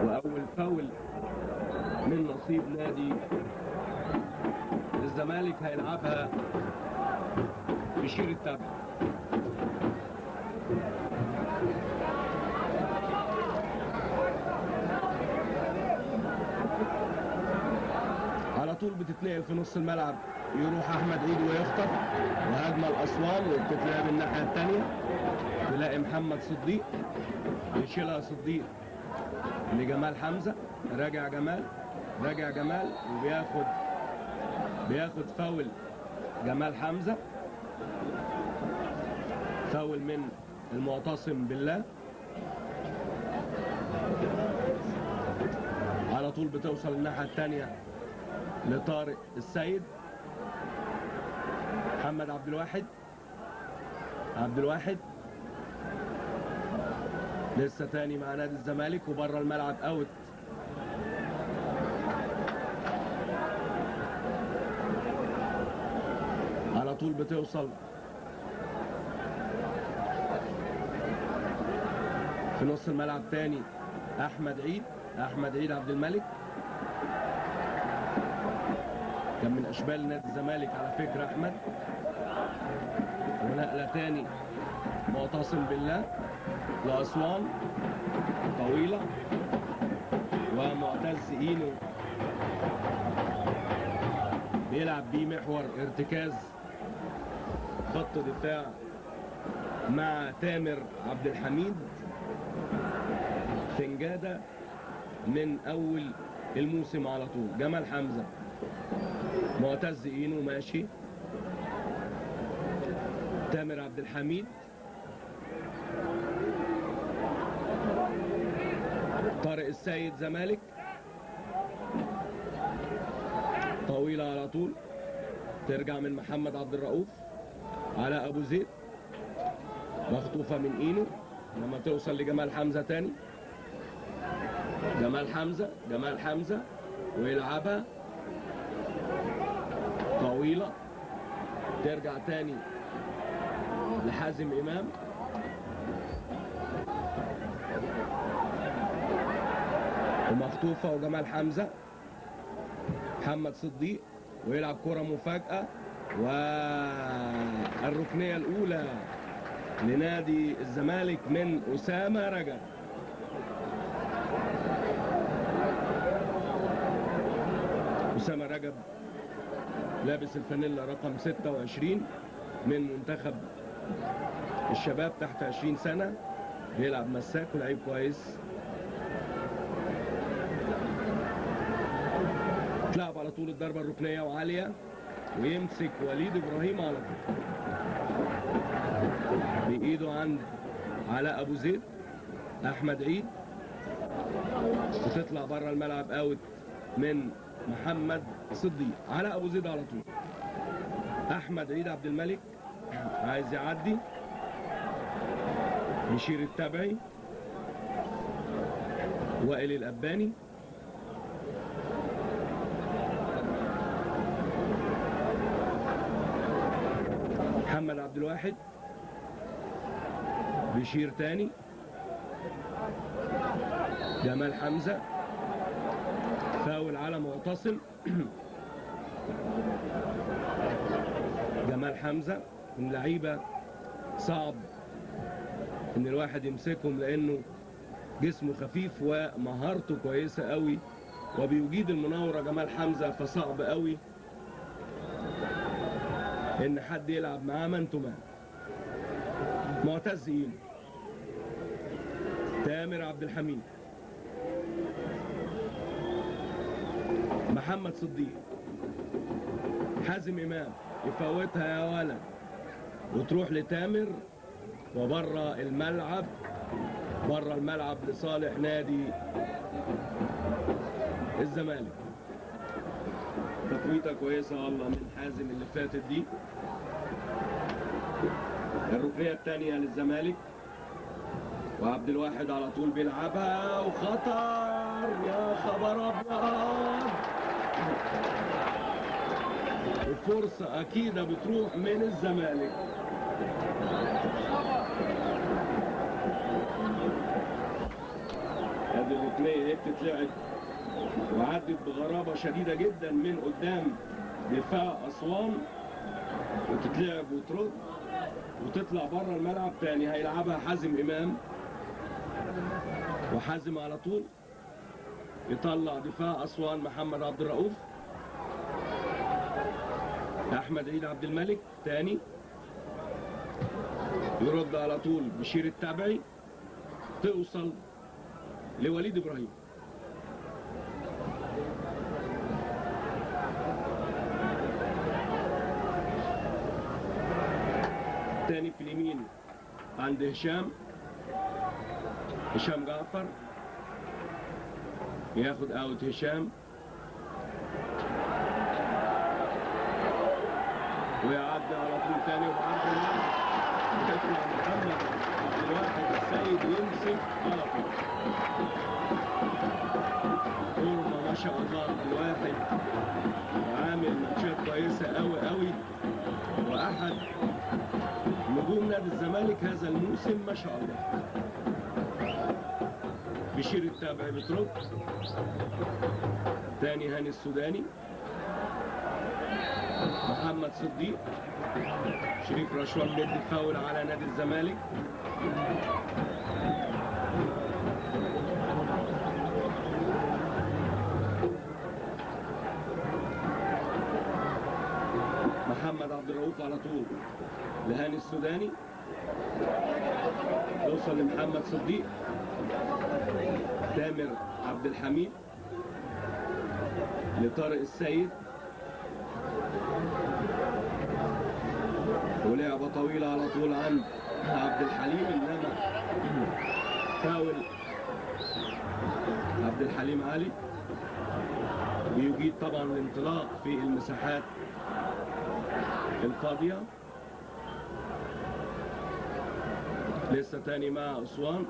واول فاول من نصيب نادي الزمالك هيلعبها بشير التبع على طول بتتنقل في نص الملعب يروح احمد عيد ويخطف وهجمه الاسوان وبتتلعب الناحيه الثانيه تلاقي محمد صديق يشيلها صديق لجمال حمزه راجع جمال راجع جمال وبياخد بياخد فاول جمال حمزه فاول من المعتصم بالله على طول بتوصل الناحيه الثانيه لطارق السيد محمد عبد الواحد عبد الواحد لسه تاني مع نادي الزمالك وبره الملعب اوت على طول بتوصل في نص الملعب تاني احمد عيد احمد عيد عبد الملك كان من اشبال نادي الزمالك على فكره احمد ونقله تاني معتصم بالله لاسوان طويله ومعتز اينو بيلعب بيه محور ارتكاز خط دفاع مع تامر عبد الحميد سنجاده من اول الموسم على طول جمال حمزه معتز اينو ماشي تامر عبد الحميد طارق السيد زمالك طويلة على طول ترجع من محمد عبد الرؤوف على ابو زيد مخطوفة من اينو لما توصل لجمال حمزة تاني جمال حمزة جمال حمزة ويلعبها طويلة ترجع تاني لحازم إمام ومخطوفة وجمال حمزة محمد صديق ويلعب كرة مفاجأة والركنية الأولى لنادي الزمالك من أسامة رجب أسامة رجب لابس الفانيلا رقم 26 من منتخب الشباب تحت 20 سنة بيلعب مساك ولعيب كويس تلعب على طول الضربة الركنية وعالية ويمسك وليد إبراهيم على طول بإيده عند علاء أبو زيد أحمد عيد وتطلع بره الملعب اوت من محمد صديق علاء ابو زيد على طول احمد عيد عبد الملك عايز يعدي يشير التبعي وائل الاباني محمد عبد الواحد بيشير تاني جمال حمزه فاول على معتصم جمال حمزة من لعيبة صعب ان الواحد يمسكهم لانه جسمه خفيف ومهارته كويسة قوي وبيجيد المناورة جمال حمزة فصعب قوي ان حد يلعب معاه مان تو مان معتز ايلو تامر عبد الحميد محمد صديق حازم امام يفوتها يا ولد وتروح لتامر وبره الملعب بره الملعب لصالح نادي الزمالك تفويته كويسه والله من حازم اللي فاتت دي الركنيه الثانيه للزمالك وعبد الواحد على طول بيلعبها وخطر يا خبر ابيض الفرصة أكيدة بتروح من الزمالك ادي الركنيه دي بتتلعب وعدت بغرابه شديده جدا من قدام دفاع اسوان وتتلعب وترد وتطلع بره الملعب تاني هيلعبها حازم امام وحازم على طول يطلع دفاع اسوان محمد عبد الرؤوف احمد عيد عبد الملك تاني يرد على طول بشير التابعي توصل لوليد ابراهيم تاني في اليمين عند هشام هشام جعفر ياخد اوت هشام ويعدي على طول تاني وعدي تطلع محمد عبد الواحد السيد يمسك على طول فورمه ما شاء الله عبد الواحد عامل ماتشات كويسه قوي قوي واحد نجوم نادي الزمالك هذا الموسم ما شاء الله بشير التابعي بترد تاني هاني السوداني محمد صديق شريف رشوان بيدي فاول على نادي الزمالك محمد عبد الرؤوف على طول لهاني السوداني يوصل لمحمد صديق تامر عبد الحميد لطارق السيد ولعبة طويلة على طول عند عبد الحليم إنما فاول عبد الحليم علي بيجيد طبعا الانطلاق في المساحات الفاضية لسه تاني مع أسوان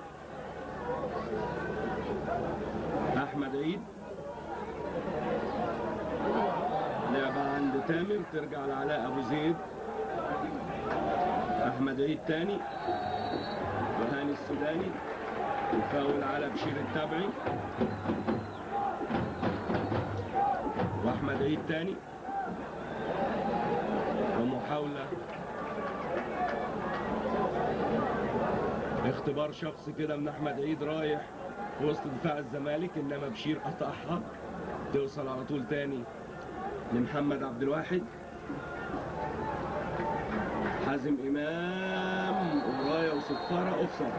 أحمد عيد لعبة عند تامر ترجع لعلاء أبو زيد أحمد عيد تاني وهاني السوداني يفاول على بشير التابعي وأحمد عيد تاني ومحاولة اختبار شخصي كده من احمد عيد رايح في وسط دفاع الزمالك انما بشير قطعها توصل على طول تاني لمحمد عبد الواحد حازم امام ورايه وصفاره اوفسايد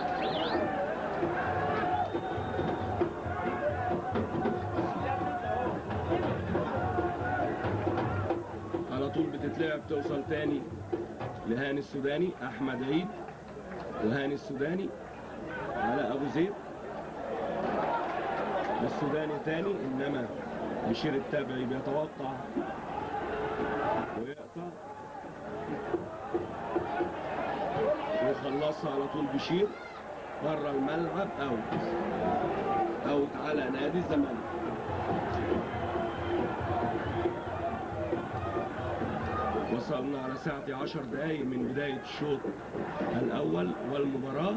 على طول بتتلعب توصل تاني لهاني السوداني احمد عيد وهاني السوداني على ابو زيد السوداني تاني انما بشير التابعي بيتوقع ويقطع ويخلصها على طول بشير بره الملعب اوت اوت على نادي الزمالك وصلنا على ساعة عشر دقايق من بداية الشوط الأول والمباراة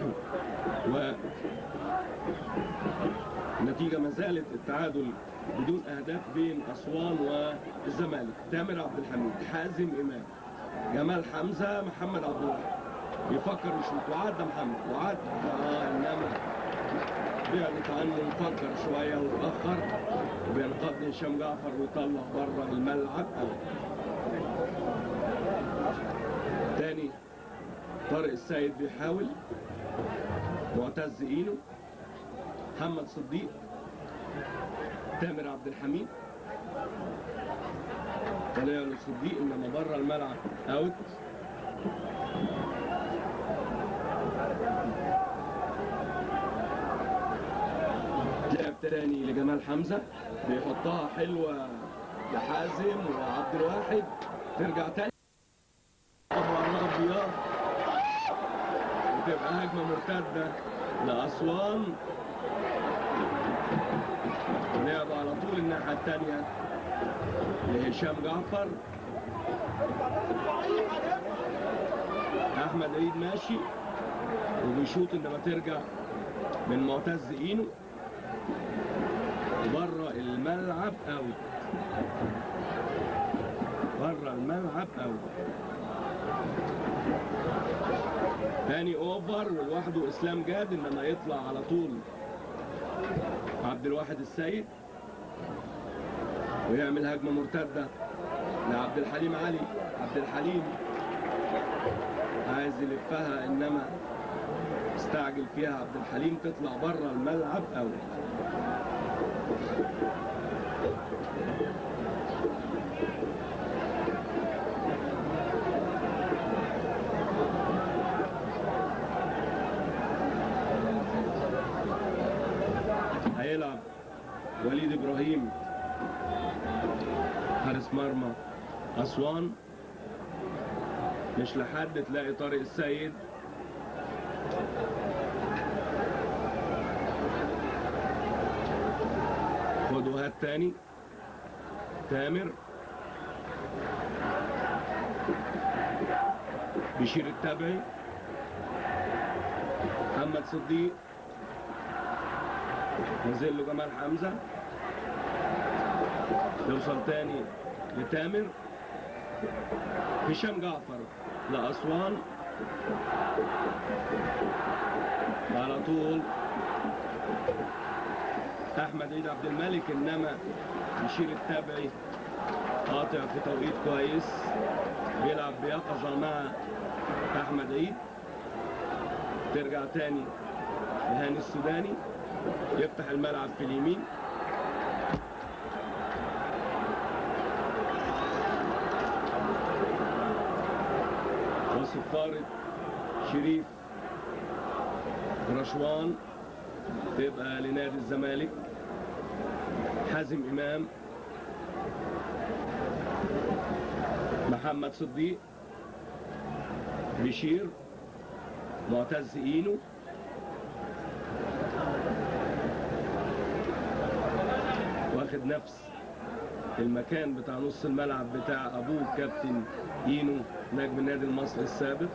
والنتيجة ما زالت التعادل بدون أهداف بين أسوان والزمالك تامر عبد الحميد حازم إمام جمال حمزة محمد عبد الواحد بيفكر يشوط وعدى محمد وعدى آه إنما بعدت عنه مفكر شوية وتأخر وبينقض هشام جعفر ويطلع بره الملعب أوت تاني طارق السيد بيحاول معتز اينو محمد صديق تامر عبد الحميد طلع له صديق انما بره الملعب اوت لعب تاني لجمال حمزه بيحطها حلوه لحازم وعبد الواحد ترجع تاني طبعا ابيض وتبقى هجمه مرتده لاسوان ولعب على طول الناحيه الثانيه لهشام جعفر احمد عيد ماشي وبيشوط انما ترجع من معتز اينو بره الملعب اوت بره الملعب اوت تاني اوفر ولوحده اسلام جاد انما يطلع على طول عبد الواحد السيد ويعمل هجمه مرتده لعبد الحليم علي عبد الحليم عايز يلفها انما استعجل فيها عبد الحليم تطلع بره الملعب اوت هيلعب وليد ابراهيم حارس مرمى اسوان مش لحد تلاقي طارق السيد خد وهات تاني تامر بشير التبعي محمد صديق نزل له جمال حمزه يوصل تاني لتامر هشام جعفر لأسوان على طول أحمد عيد عبد الملك إنما يشيل التابعي قاطع في توقيت كويس بيلعب بيقظة مع أحمد عيد ترجع تاني لهاني السوداني يفتح الملعب في اليمين وصفارة شريف رشوان تبقى لنادي الزمالك حازم إمام محمد صديق بشير معتز إينو واخد نفس المكان بتاع نص الملعب بتاع ابوه كابتن اينو نجم النادي المصري السابق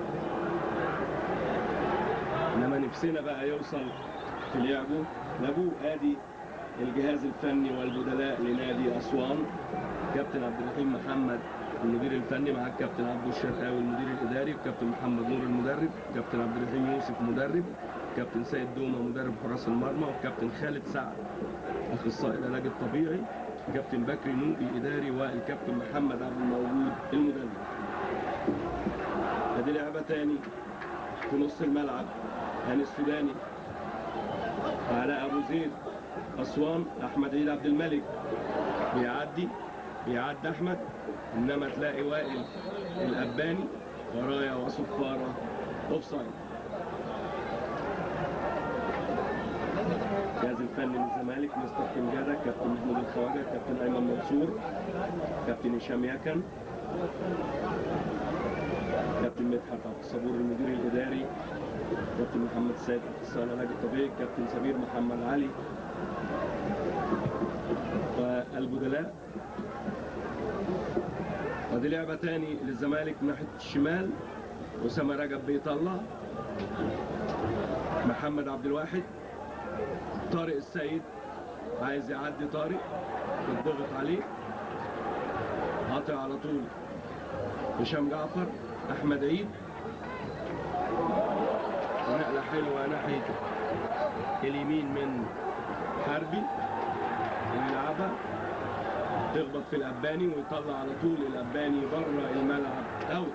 انما نفسنا بقى يوصل في لعبه لابوه ادي الجهاز الفني والبدلاء لنادي اسوان كابتن عبد الرحيم محمد المدير الفني مع الكابتن عبد الشرقاوي المدير الاداري وكابتن محمد نور المدرب كابتن عبد الرحيم يوسف مدرب كابتن سيد دومه مدرب حراس المرمى وكابتن خالد سعد اخصائي العلاج الطبيعي كابتن بكري نوبي اداري والكابتن محمد عبد الموجود المدرب ادي لعبه تاني في نص الملعب هاني السوداني علاء ابو زيد اسوان احمد عيد عبد الملك بيعدي بيعدي احمد انما تلاقي وائل الاباني ورايا وصفاره اوف سايد الجهاز الفني للزمالك مستر كنجاده كابتن محمود الخواجه كابتن ايمن منصور كابتن هشام يكن كابتن مدحت عبد الصبور المدير الاداري كابتن محمد السيد اخصائي العلاج الطبيعي كابتن سمير محمد علي والبدلاء ودي لعبه تاني للزمالك من ناحيه الشمال اسامه رجب بيطلع محمد عبد الواحد طارق السيد عايز يعدي طارق يتضغط عليه قاطع على طول هشام جعفر احمد عيد نقله حلوه ناحيه اليمين من حربي ويلعبها تخبط في الاباني ويطلع على طول الاباني بره الملعب اوت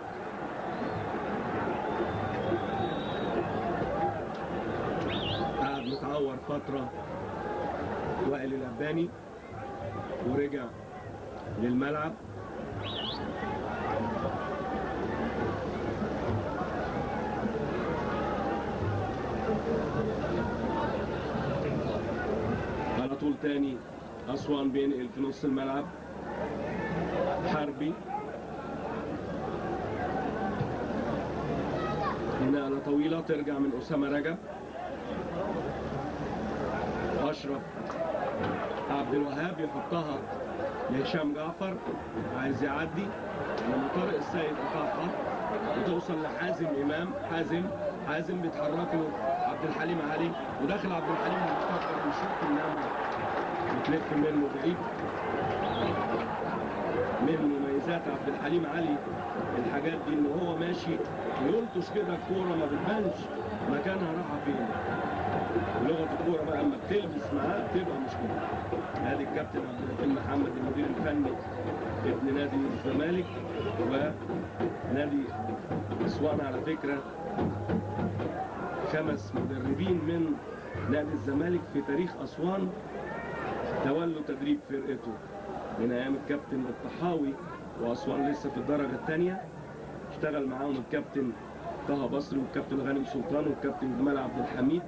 قعد متعور فترة وائل الأباني ورجع للملعب على طول تاني أسوان بينقل في نص الملعب حربي نقلة طويلة ترجع من أسامة رجب أشرف عبد الوهاب يحطها لهشام جعفر عايز يعدي لما طارق السيد قطعها وتوصل لحازم إمام حازم حازم بيتحركوا عبد عبد الحليم علي وداخل عبد الحليم مفتكر يشوف انما بتلف منه بعيد من مميزات عبد الحليم علي الحاجات دي ان هو ماشي يلطش كده الكوره ما بتبانش مكانها رايحه فين لغه الكوره بقى اما بتلبس معاه بتبقى مشكله ادي الكابتن عبد الحليم محمد المدير الفني ابن نادي الزمالك ونادي اسوان على فكره خمس مدربين من نادي الزمالك في تاريخ اسوان تولوا تدريب فرقته من ايام الكابتن الطحاوي واسوان لسه في الدرجه الثانيه اشتغل معاهم الكابتن طه بصري والكابتن غانم سلطان والكابتن جمال عبد الحميد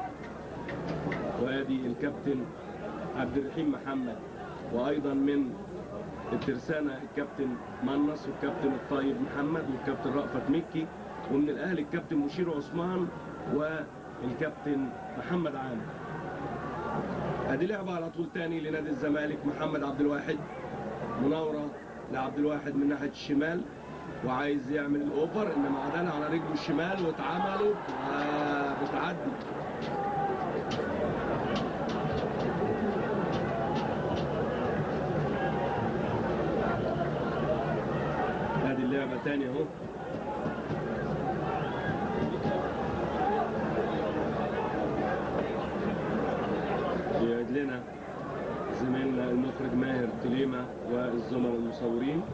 وادي الكابتن عبد الرحيم محمد وايضا من الترسانة الكابتن منص والكابتن الطيب محمد والكابتن رأفت مكي ومن الاهلي الكابتن مشير عثمان والكابتن محمد عامر ادي لعبة على طول تاني لنادي الزمالك محمد عبد الواحد مناورة لعبد الواحد من ناحية الشمال وعايز يعمل الاوفر انما عدلها على رجله الشمال واتعملت وبتعدي ادي اللعبة تاني اهو يعيد لنا زميلنا المخرج ماهر تليمة والزملاء المصورين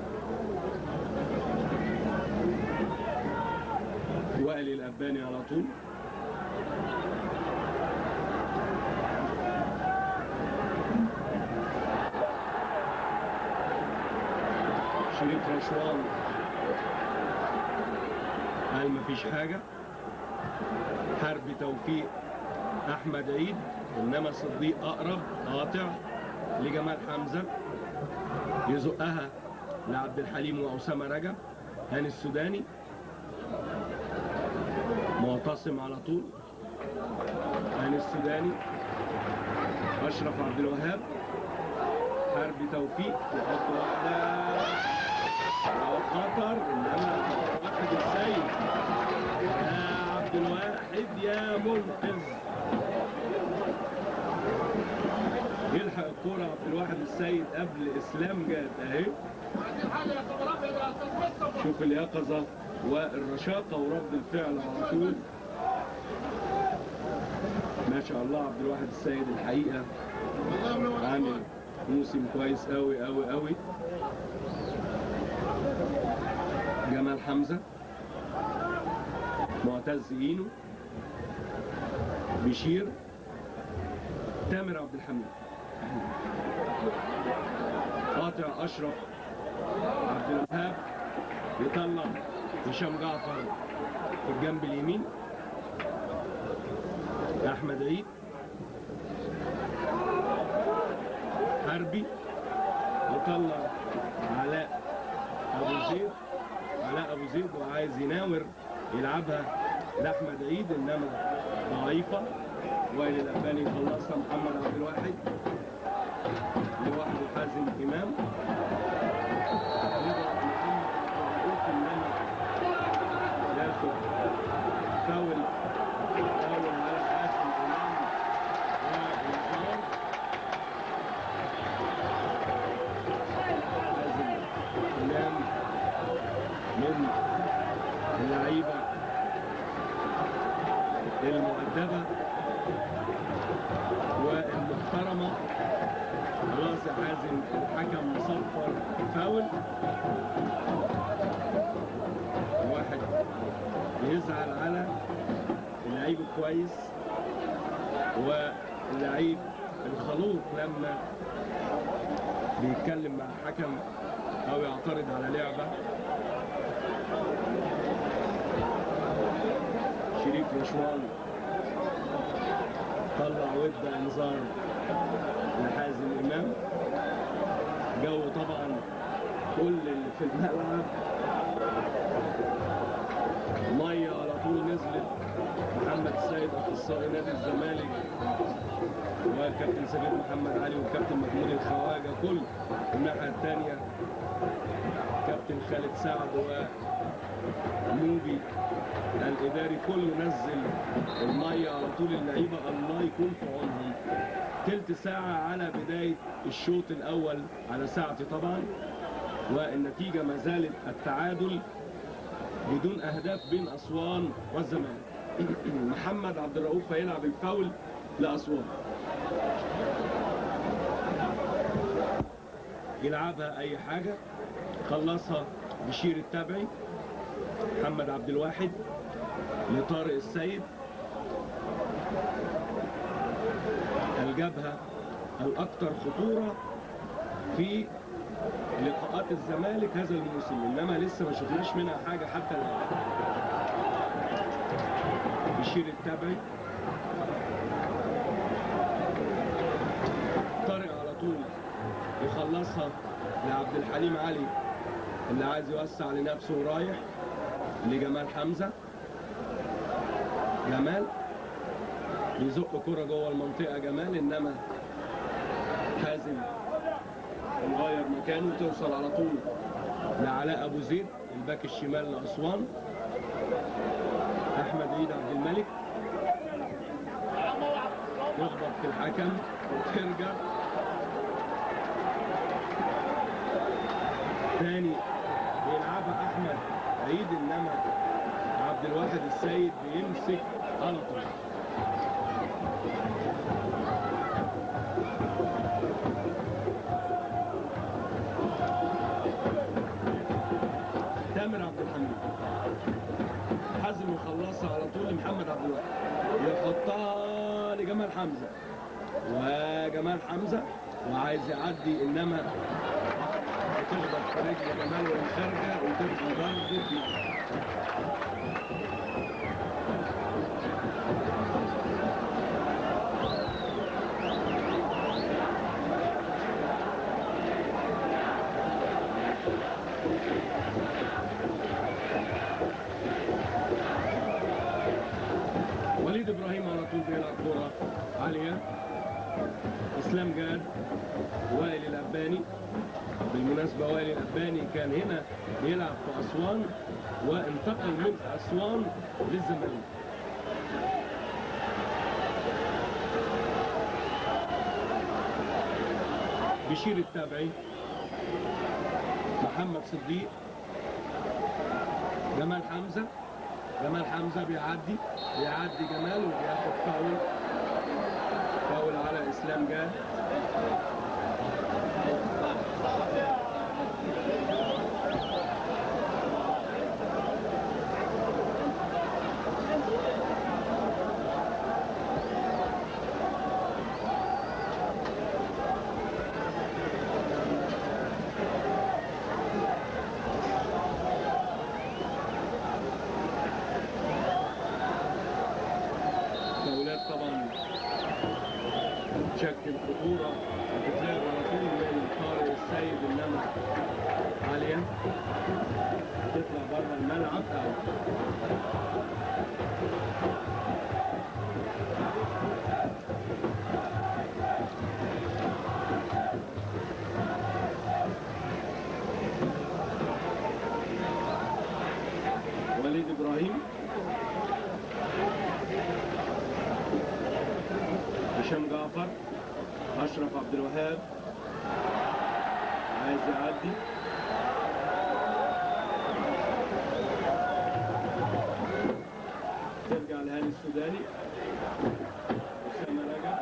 وائل الأباني على طول شريف رشوان قال مفيش حاجة حرب توفيق أحمد عيد إنما صديق أقرب قاطع لجمال حمزة يزقها لعبد الحليم وأسامة رجب هاني السوداني معتصم على طول هاني السوداني أشرف عبد الوهاب حرب توفيق يحط واحدة أو خطر إنما واحد السيد يا عبد الواحد يا منقذ يلحق الكرة عبد الواحد السيد قبل إسلام جاد أهي شوف اليقظة والرشاقة ورد الفعل على طول ما شاء الله عبد الواحد السيد الحقيقة عامل موسم كويس قوي قوي قوي جمال حمزة معتز اينو بشير تامر عبد الحميد قاطع اشرف عبد الوهاب يطلع هشام جعفر في الجنب اليمين احمد عيد حربي يطلع علاء ابو زيد علاء ابو زيد وعايز يناور يلعبها لاحمد عيد انما ضعيفه وائل الاباني يخلصها محمد عبد الواحد لوحده حازم امام يضرب محمد معروف انما ياخد فاول فاول على حازم امام وانذار حازم امام من اللعيبه المؤدبه والمحترمه خلاص يا حازم الحكم مصفر فاول واحد بيزعل على اللعيب الكويس واللعيب الخلوق لما بيتكلم مع الحكم او يعترض على لعبه شريف رشوان طلع ود انذار لحازم امام جو طبعا كل اللي في الملعب ميه على طول نزلت محمد السيد اخصائي نادي الزمالك والكابتن سمير محمد علي والكابتن محمود الخواجه كل الناحيه الثانيه كابتن خالد سعد ونوبي الاداري كله نزل الميه على طول اللعيبه الله يكون في عونهم تلت ساعه على بدايه الشوط الاول على ساعتي طبعا والنتيجه ما زالت التعادل بدون اهداف بين اسوان والزمالك محمد عبد الرؤوف هيلعب الفاول لاسوان يلعبها اي حاجه خلصها بشير التبعي محمد عبد الواحد لطارق السيد الجبهه الاكثر خطوره في لقاءات الزمالك هذا الموسم انما لسه ما شفناش منها حاجه حتى الان بشير التبعي طارق على طول يخلصها لعبد الحليم علي اللي عايز يوسع لنفسه ورايح لجمال حمزه جمال بيزق كرة جوه المنطقة جمال انما حازم يغير مكانه توصل على طول لعلاء ابو زيد الباك الشمال لاسوان احمد عيد عبد الملك يخبط في الحكم وترجع تاني بيلعبها احمد عيد انما عبد الواحد السيد بيمسك على طول تامر عبد الحميد حازم يخلصها على طول لمحمد عبد الواحد يحطها لجمال حمزه وجمال حمزه وعايز يعدي انما تخبط في رجل جمال وهي خارجه وتبقى ضربه يد. وليد ابراهيم على طول بيلعب كره عاليه اسلام جاد وائل الاباني بالمناسبه وائل الاباني كان هنا بيلعب في اسوان وانتقل من اسوان للزمالك بشير التابعي محمد صديق جمال حمزه جمال حمزه بيعدي بيعدي جمال وبياخد فاول فاول على اسلام جاد فاولات طبعا تشكل خطوره وتتلعب على طول من طارق السيد انما عاليه تطلع بره الملعب او وليد ابراهيم هشام جعفر اشرف عبد الوهاب عايز يعدي ترجع لهاني السوداني اسامه رجب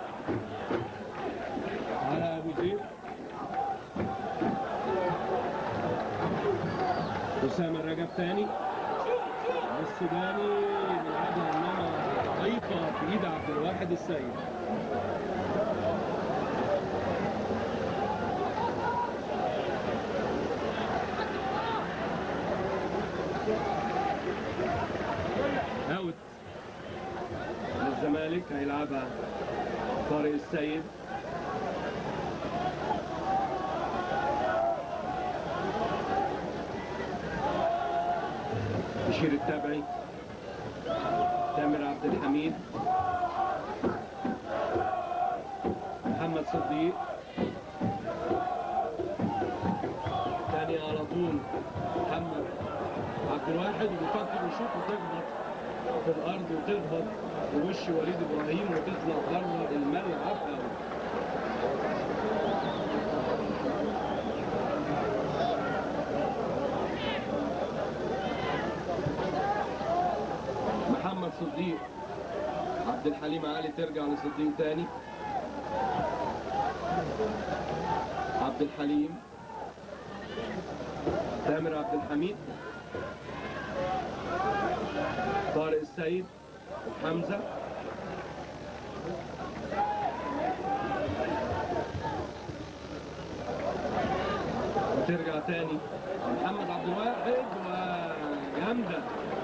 على ابو زيد اسامه رجب تاني السوداني بيلعبها انما ضعيفه في ايد عبد الواحد السيد اوت للزمالك هيلعبها طارق السيد بشير التبعي تامر عبد الحميد محمد صديق تاني على طول محمد عبد الواحد وبيفكر يشوط وتخبط في الارض وتخبط في وش وليد ابراهيم وتطلع بره الملعب قوي محمد صديق عبد الحليم علي ترجع لصديق تاني عبد الحليم تامر عبد الحميد طارق السيد حمزة وترجع تاني محمد عبد الواحد وجامدة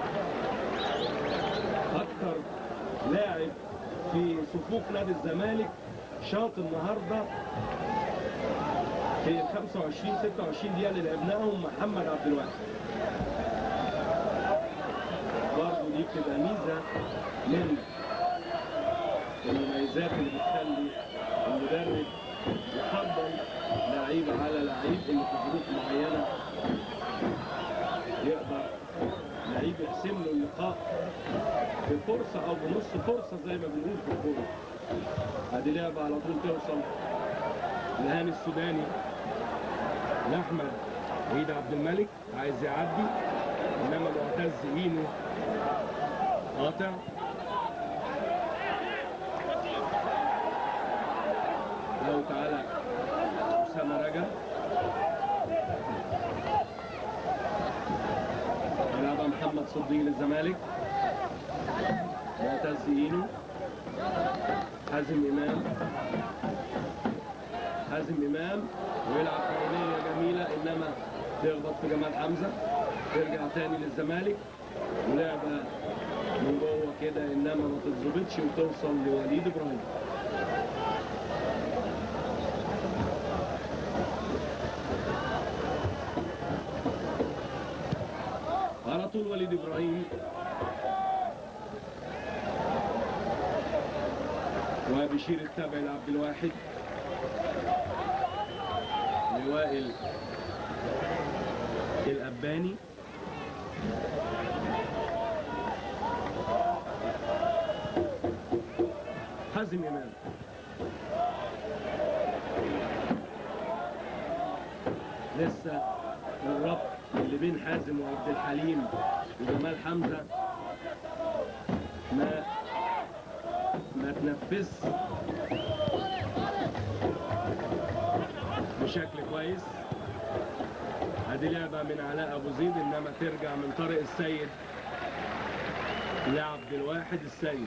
أكثر لاعب في صفوف نادي الزمالك شاط النهارده في ال 25 26 دقيقة اللي لعبناهم محمد عبد الواحد برضه دي بتبقى ميزة من المميزات اللي بتخلي المدرب يفضل لعيب على لعيب اللي في ظروف معينة يقدر لعيب يحسم له اللقاء بفرصة أو بنص فرصة زي ما بنقول في الكورة ادي لعبة على طول توصل لهاني السوداني لأحمد عيد عبد الملك عايز يعدي إنما معتز إينو قاطع لو تعالى أسامة رجب يلعبها محمد صديق للزمالك معتز إينو حازم إمام حازم إمام ويلعب كورنية جميلة إنما تخبط في جمال حمزة ترجع تاني للزمالك ولعبة من جوه كده إنما ما تتظبطش وتوصل لوليد إبراهيم على طول وليد إبراهيم وبشير التابع لعبد الواحد لوائل الأباني حازم إمام لسه الربط اللي بين حازم وعبد الحليم وجمال حمزة ما ما تنفذش بشكل كويس ادي لعبه من علاء ابو زيد انما ترجع من طارق السيد لعبد الواحد السيد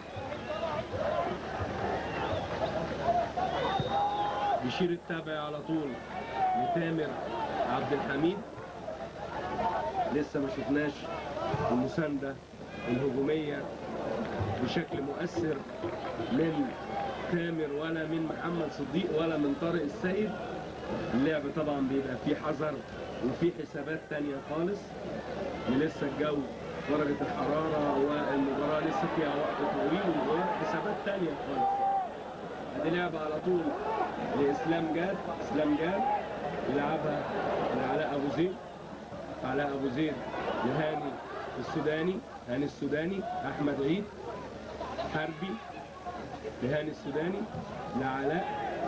بشير التابع على طول لتامر عبد الحميد لسه ما شفناش المسانده الهجوميه بشكل مؤثر من تامر ولا من محمد صديق ولا من طارق السيد اللعب طبعا بيبقى فيه حذر وفيه حسابات تانية خالص لسه الجو درجة الحرارة والمباراة لسه فيها وقت طويل وحسابات تانية خالص ادي لعبة على طول لإسلام جاد إسلام جاد يلعبها لعلاء أبو زيد علاء أبو زيد لهاني السوداني هاني السوداني أحمد عيد حربي لهاني السوداني لعلاء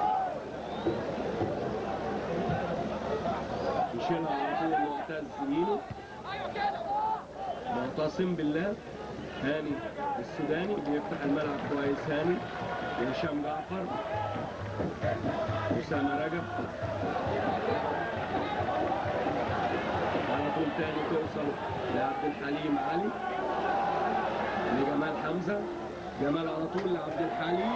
يشيلها على طول معتز يمينه معتصم بالله هاني السوداني بيفتح الملعب كويس هاني وهشام جعفر أسامة رجب على طول تاني توصل لعبد الحليم علي لجمال حمزة جمال على طول لعبد الحليم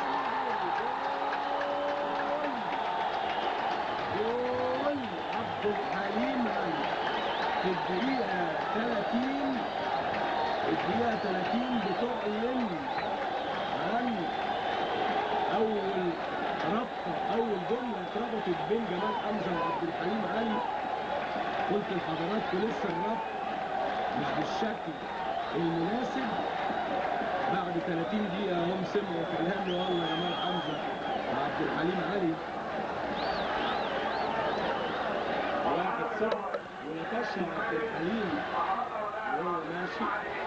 جول عبد الحليم علي في الدقيقة 30 الدقيقة 30 بتعلن عن أول ربطة أول جملة اتربطت بين جمال حمزة وعبد الحليم علي قلت لحضراتكم لسه الربط مش بالشكل المناسب بعد 30 دقيقة هم سمعوا كلامي والله جمال حمزة وعبد الحليم علي واحد صفر بيكشر عبد الحليم وهو ماشي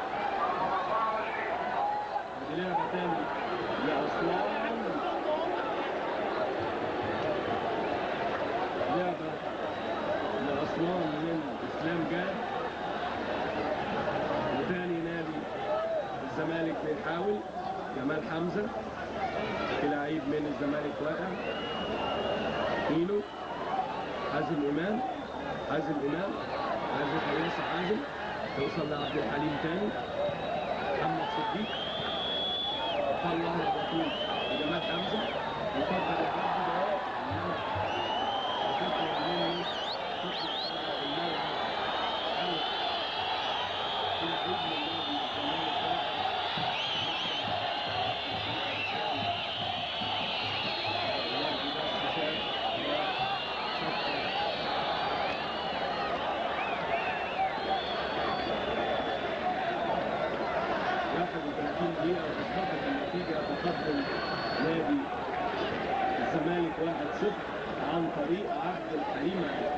ادي لعبة تاني لأسوان لعبة لأسوان من إسلام جاد وتاني نادي الزمالك بيحاول جمال حمزة في لعيب من الزمالك واقع ايلو حازم امام حازم امام حازم خلاص حازم توصل لعبد الحليم تاني محمد صديق طلع على طول جمال حمزه يفضل العبد ده انما بتطلع منه تطلع على الملعب او في لعيب من نادي الزمالك واقع دقيقة وأصبحت النتيجة تقدم نادي الزمالك 1-0 عن طريق عبد الحليم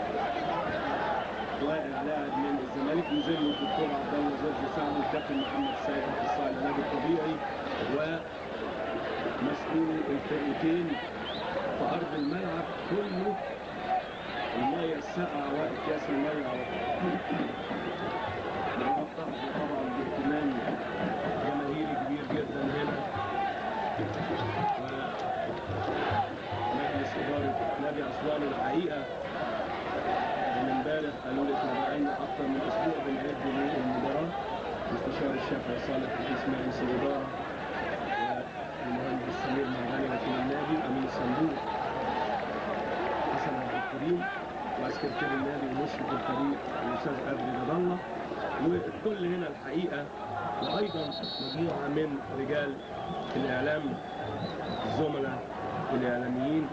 واقع لاعب من الزمالك نزل له الدكتور عبد الله جورج سعد والكابتن محمد سيد اخصائي العلاج الطبيعي ومسؤول الفرقتين في ارض الملعب كله المية الساقعة واقف كاس المية مقطع طبعا باهتمام جماهيري كبير جدا هنا مجلس إدارة نادي أسوان الحقيقة من امبارح قالوا لي احنا بقالنا أكتر من أسبوع بنعد للمباراة مستشار الشافعي صالح رئيس مجلس الإدارة والمهندس سمير مرغني وكيل النادي وأمين الصندوق حسن عبد الكريم وسكرتير النادي ومشرف الفريق الاستاذ ادري جد الله والكل هنا الحقيقه وايضا مجموعه من رجال الاعلام الزملاء الاعلاميين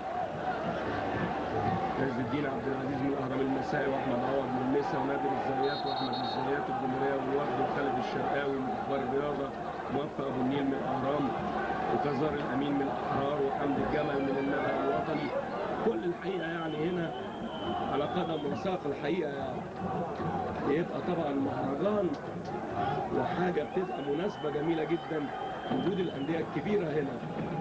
عز الدين عبد العزيز من الاهرام المسائي واحمد عوض من المسا ونادر الزريات واحمد الزريات الجمهوريه والوفد وخالد الشرقاوي من اخبار الرياضه موفق ابو النيل من الاهرام وكزار الامين من الاحرار وحمد الجمل من النبأ الوطني كل الحقيقه يعني هنا على قدم وساق الحقيقه يعني يبقى طبعا مهرجان وحاجه بتبقى مناسبه جميله جدا وجود الانديه الكبيره هنا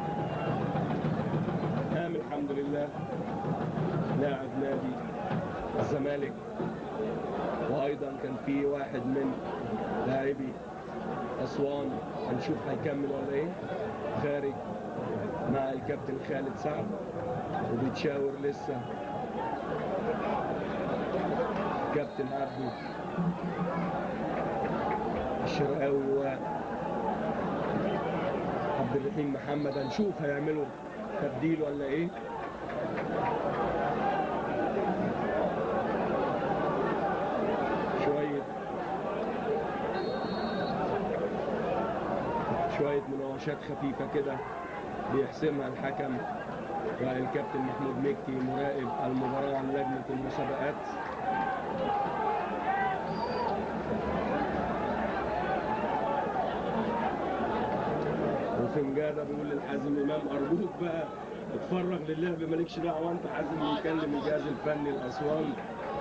قام الحمد لله لاعب نادي الزمالك وايضا كان في واحد من لاعبي اسوان هنشوف هيكمل ولا ايه خارج مع الكابتن خالد سعد وبيتشاور لسه كابتن عبده الشرقاوي و عبد الرحيم محمد هنشوف هيعملوا تبديل ولا ايه شوية شوية مناوشات خفيفة كده بيحسمها الحكم والكابتن محمود مكي مراقب المباراة عن لجنة المسابقات وفي مجادة بيقول للحازم إمام أرجوك بقى اتفرج للعب مالكش دعوة أنت حازم بيكلم الجهاز الفني لأسوان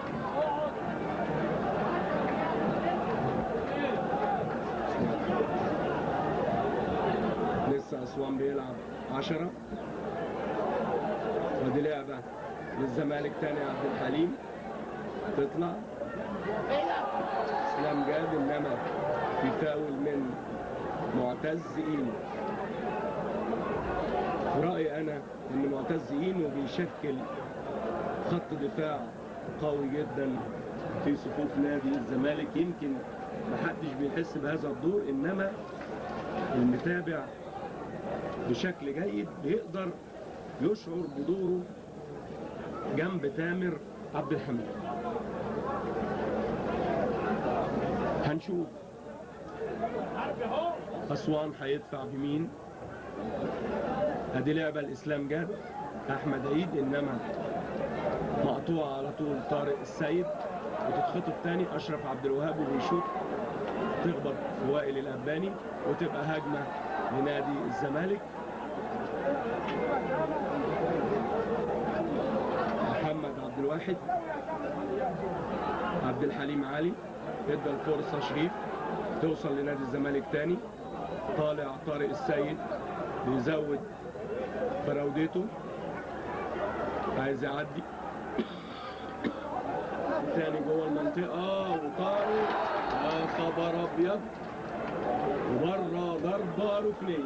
لسه أسوان بيلعب عشرة ودي لعبة للزمالك تاني عبد الحليم تطلع اسلام جاد انما في فاول من معتز اينو في رايي انا ان معتز اينو بيشكل خط دفاع قوي جدا في صفوف نادي الزمالك يمكن محدش بيحس بهذا الدور انما المتابع بشكل جيد بيقدر يشعر بدوره جنب تامر عبد الحميد هنشوف أسوان هيدفع بمين ادي لعبة الإسلام جاد أحمد عيد إنما مقطوعة على طول طارق السيد وتتخطف تاني أشرف عبد الوهاب وبيشوط تخبط في وائل الأباني وتبقى هجمة لنادي الزمالك محمد عبد الواحد عبد الحليم علي ادى الفرصه شريف توصل لنادي الزمالك تاني طالع طارق السيد بيزود فراودته عايز يعدي تاني جوه المنطقة وطارق يا خبر أبيض وبره ضربة ركنية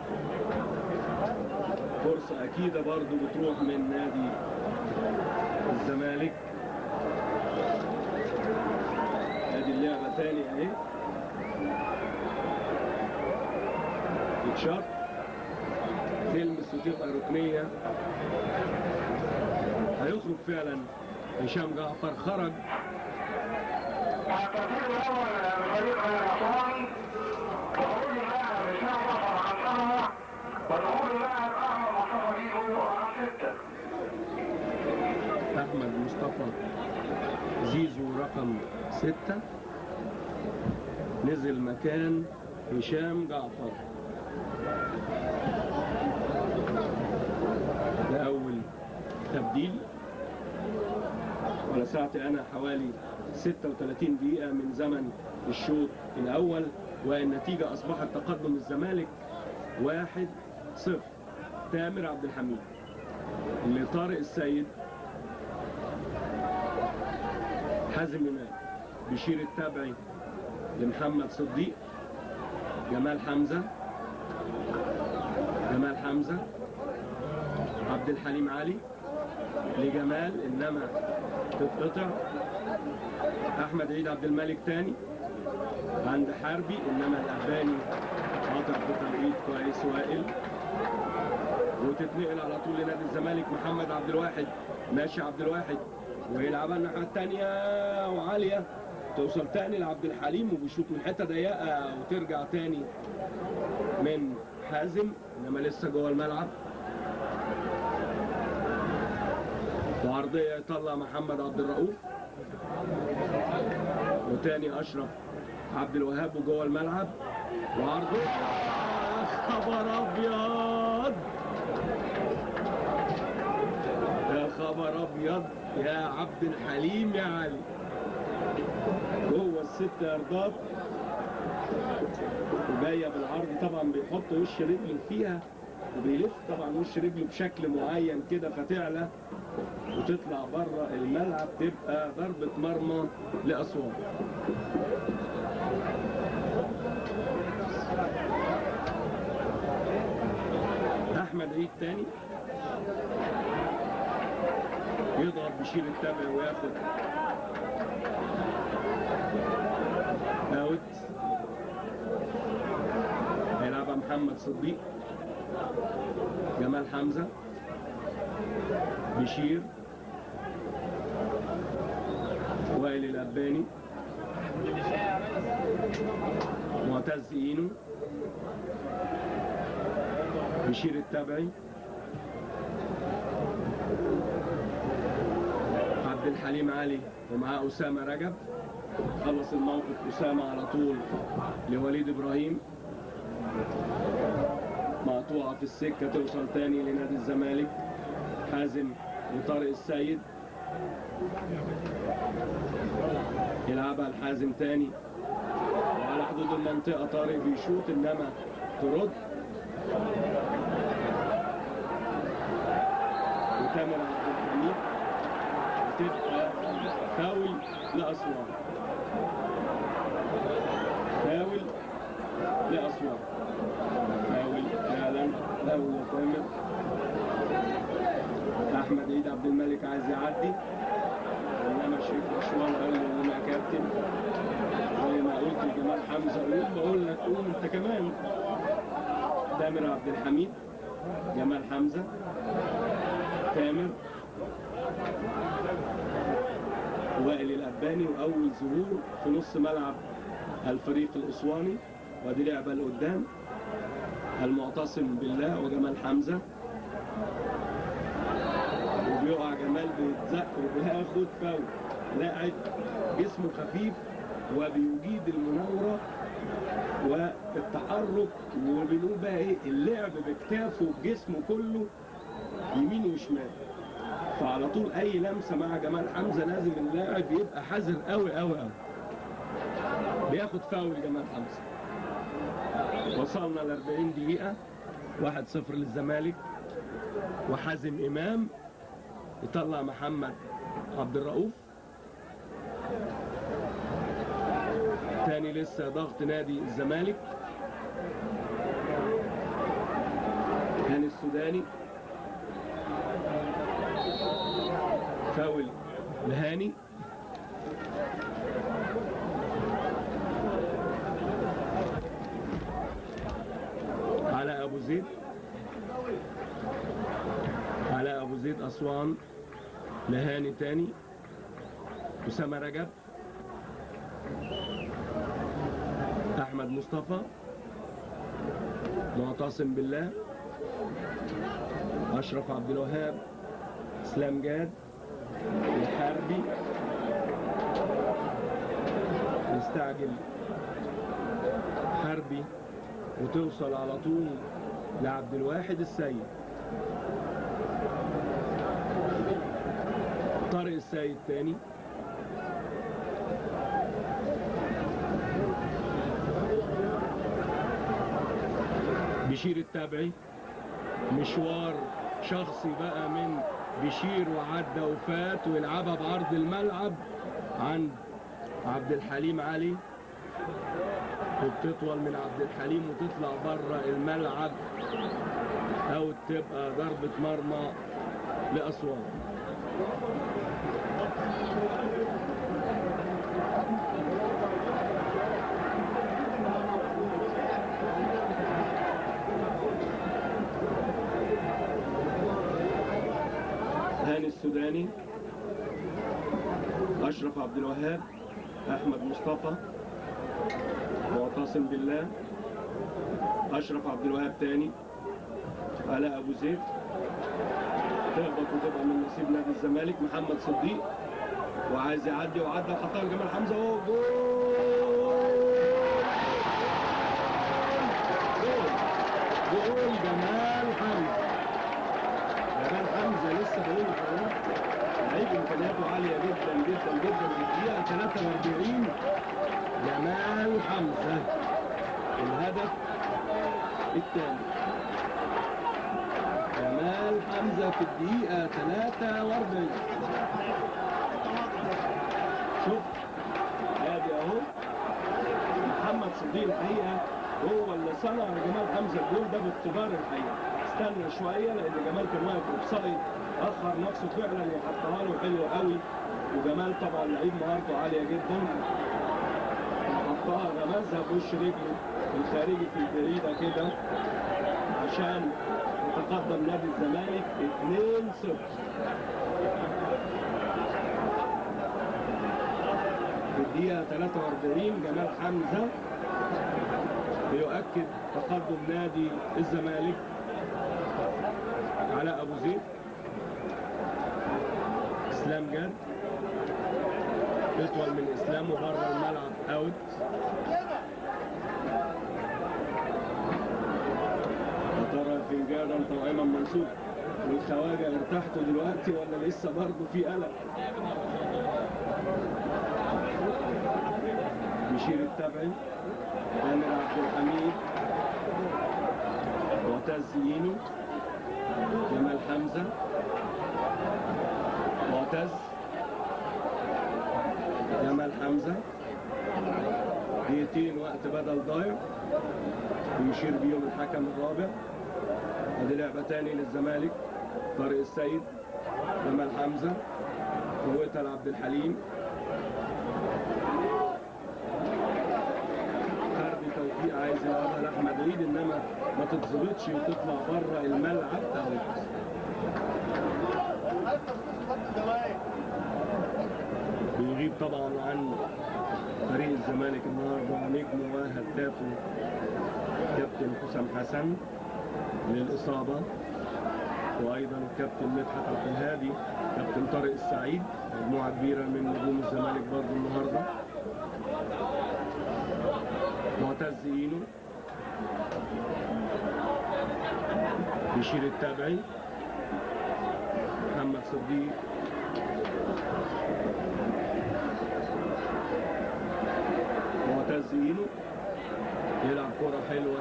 فرصة أكيدة برضو بتروح من نادي الزمالك ادي اللعبة تاني اهي تتشاط تلمس وتبقى ركنية هيخرج فعلا هشام جعفر خرج الترتيب الاول لفريق الاسواني دخول اللاعب هشام جعفر عن سبعه ودخول اللاعب احمد مصطفى بيجو عن سته أحمد مصطفى زيزو رقم ستة نزل مكان هشام جعفر ده أول تبديل ولا ساعتي أنا حوالي 36 دقيقة من زمن الشوط الأول والنتيجة أصبحت تقدم الزمالك واحد صفر تامر عبد الحميد لطارق السيد حازم إمام بشير التابعي لمحمد صديق جمال حمزة جمال حمزة عبد الحليم علي لجمال إنما تتقطع أحمد عيد عبد الملك تاني عند حربي إنما الألباني قاطع في توقيت كويس وائل وتتنقل على طول لنادي الزمالك محمد عبد الواحد ماشي عبد الواحد ويلعبها الناحيه الثانيه وعاليه توصل تاني لعبد الحليم وبيشوط من حته ضيقه وترجع تاني من حازم انما لسه جوه الملعب وعرضيه يطلع محمد عبد الرؤوف وتاني اشرف عبد الوهاب وجوه الملعب وعرضيه يا خبر ابيض يا خبر ابيض يا عبد الحليم يا علي جوه الست ياردات وجايه بالعرض طبعا بيحط وش رجله فيها وبيلف طبعا وش رجله بشكل معين كده فتعلى وتطلع بره الملعب تبقى ضربه مرمى لاسوان احمد عيد تاني يضغط بشير التابع وياخد اوت هيلعبها محمد صديق جمال حمزة بشير وائل الأباني معتز اينو بشير التبعي عبد الحليم علي ومعاه أسامة رجب خلص الموقف أسامة على طول لوليد إبراهيم مقطوعة في السكة توصل تاني لنادي الزمالك حازم وطارق السيد يلعبها الحازم تاني وعلى حدود المنطقة طارق بيشوط إنما ترد وتامر عبد الحميد وتبقى فاول لأسوان فاول لأسوان فاول فعلا فاول يا تامر أحمد عيد عبد الملك عايز يعدي انما شريف رشوان قال له قوم يا كابتن زي ما قلت لجمال حمزه قوم بقول لك قوم انت كمان تامر عبد الحميد جمال حمزه تامر وائل الأباني وأول ظهور في نص ملعب الفريق الأسواني ودي لعبة لقدام المعتصم بالله وجمال حمزة وبيقع جمال بيتزق وبياخد فاول لاعب جسمه خفيف وبيجيد المناورة والتحرك وبنقول بقى ايه اللعب بكتافه بجسمه كله يمين وشمال فعلى طول اي لمسه مع جمال حمزه لازم اللاعب يبقى حذر قوي قوي قوي بياخد فاول جمال حمزه وصلنا ل 40 دقيقه 1-0 للزمالك وحازم امام يطلع محمد عبد الرؤوف تاني لسه ضغط نادي الزمالك هاني السوداني فاول لهاني على ابو زيد على ابو زيد اسوان لهاني تاني اسامه رجب احمد مصطفى معتصم بالله اشرف عبد الوهاب اسلام جاد الحربي يستعجل حربي وتوصل على طول لعبد الواحد السيد طارق السيد تاني بشير التابعي مشوار شخصي بقى من بشير وعدى وفات ويلعبها بعرض الملعب عند عبد الحليم علي وبتطول من عبد الحليم وتطلع بره الملعب او تبقى ضربة مرمى لأسوان هاني السوداني أشرف عبد الوهاب أحمد مصطفى معتصم بالله أشرف عبد الوهاب تاني علاء أبو زيد تهبط وتبقى من نصيب نادي الزمالك محمد صديق وعايز يعدي وعدى وحطها لجمال حمزة اهو جول جول جول جمال حمزة جمال حمزة لسه بقول لحضرتك لعيب امكانياته عالية جدا جدا جدا في الدقيقة 43 جمال حمزة الهدف الثاني جمال حمزة في الدقيقة 43 شوف ادي اهو محمد صديق الحقيقة هو اللي صنع جمال حمزة الجول ده باختبار الحقيقة استنى شوية لأن جمال كان واقف اوفسايد أخر نفسه فعلا وحطها له حلوة قوي وجمال طبعا لعيب مهارته عالية جدا حطها غمزها بوش رجله الخارجي في البعيدة كده عشان يتقدم نادي الزمالك 2-0 في الدقيقة 43 جمال حمزة بيؤكد تقدم نادي الزمالك على أبو زيد إسلام جاد يطول من إسلام وبره الملعب أوت يا ترى فنجان انت وايمن منصور والخواجه ارتحتوا دلوقتي ولا لسه برضه في قلق؟ بشير التبعي تامر عبد الحميد معتز يينو جمال حمزه معتز جمال حمزه دقيقتين وقت بدل ضايع ويشير بيهم الحكم الرابع ادي لعبه تاني للزمالك طارق السيد جمال حمزه قوتها لعبد الحليم حربي توفيق عايز يلعبها لاحمد عيد انما ما تتظبطش وتطلع بره الملعب اوت بيغيب طبعا عن فريق الزمالك النهارده نجم وهدافه كابتن حسام حسن للإصابة وأيضا الكابتن مدحت عبد الهادي كابتن طارق السعيد مجموعة كبيرة من نجوم الزمالك برضه النهارده معتز إينو بشير التابعي محمد صديق صديق معتز اينو يلعب كرة حلوة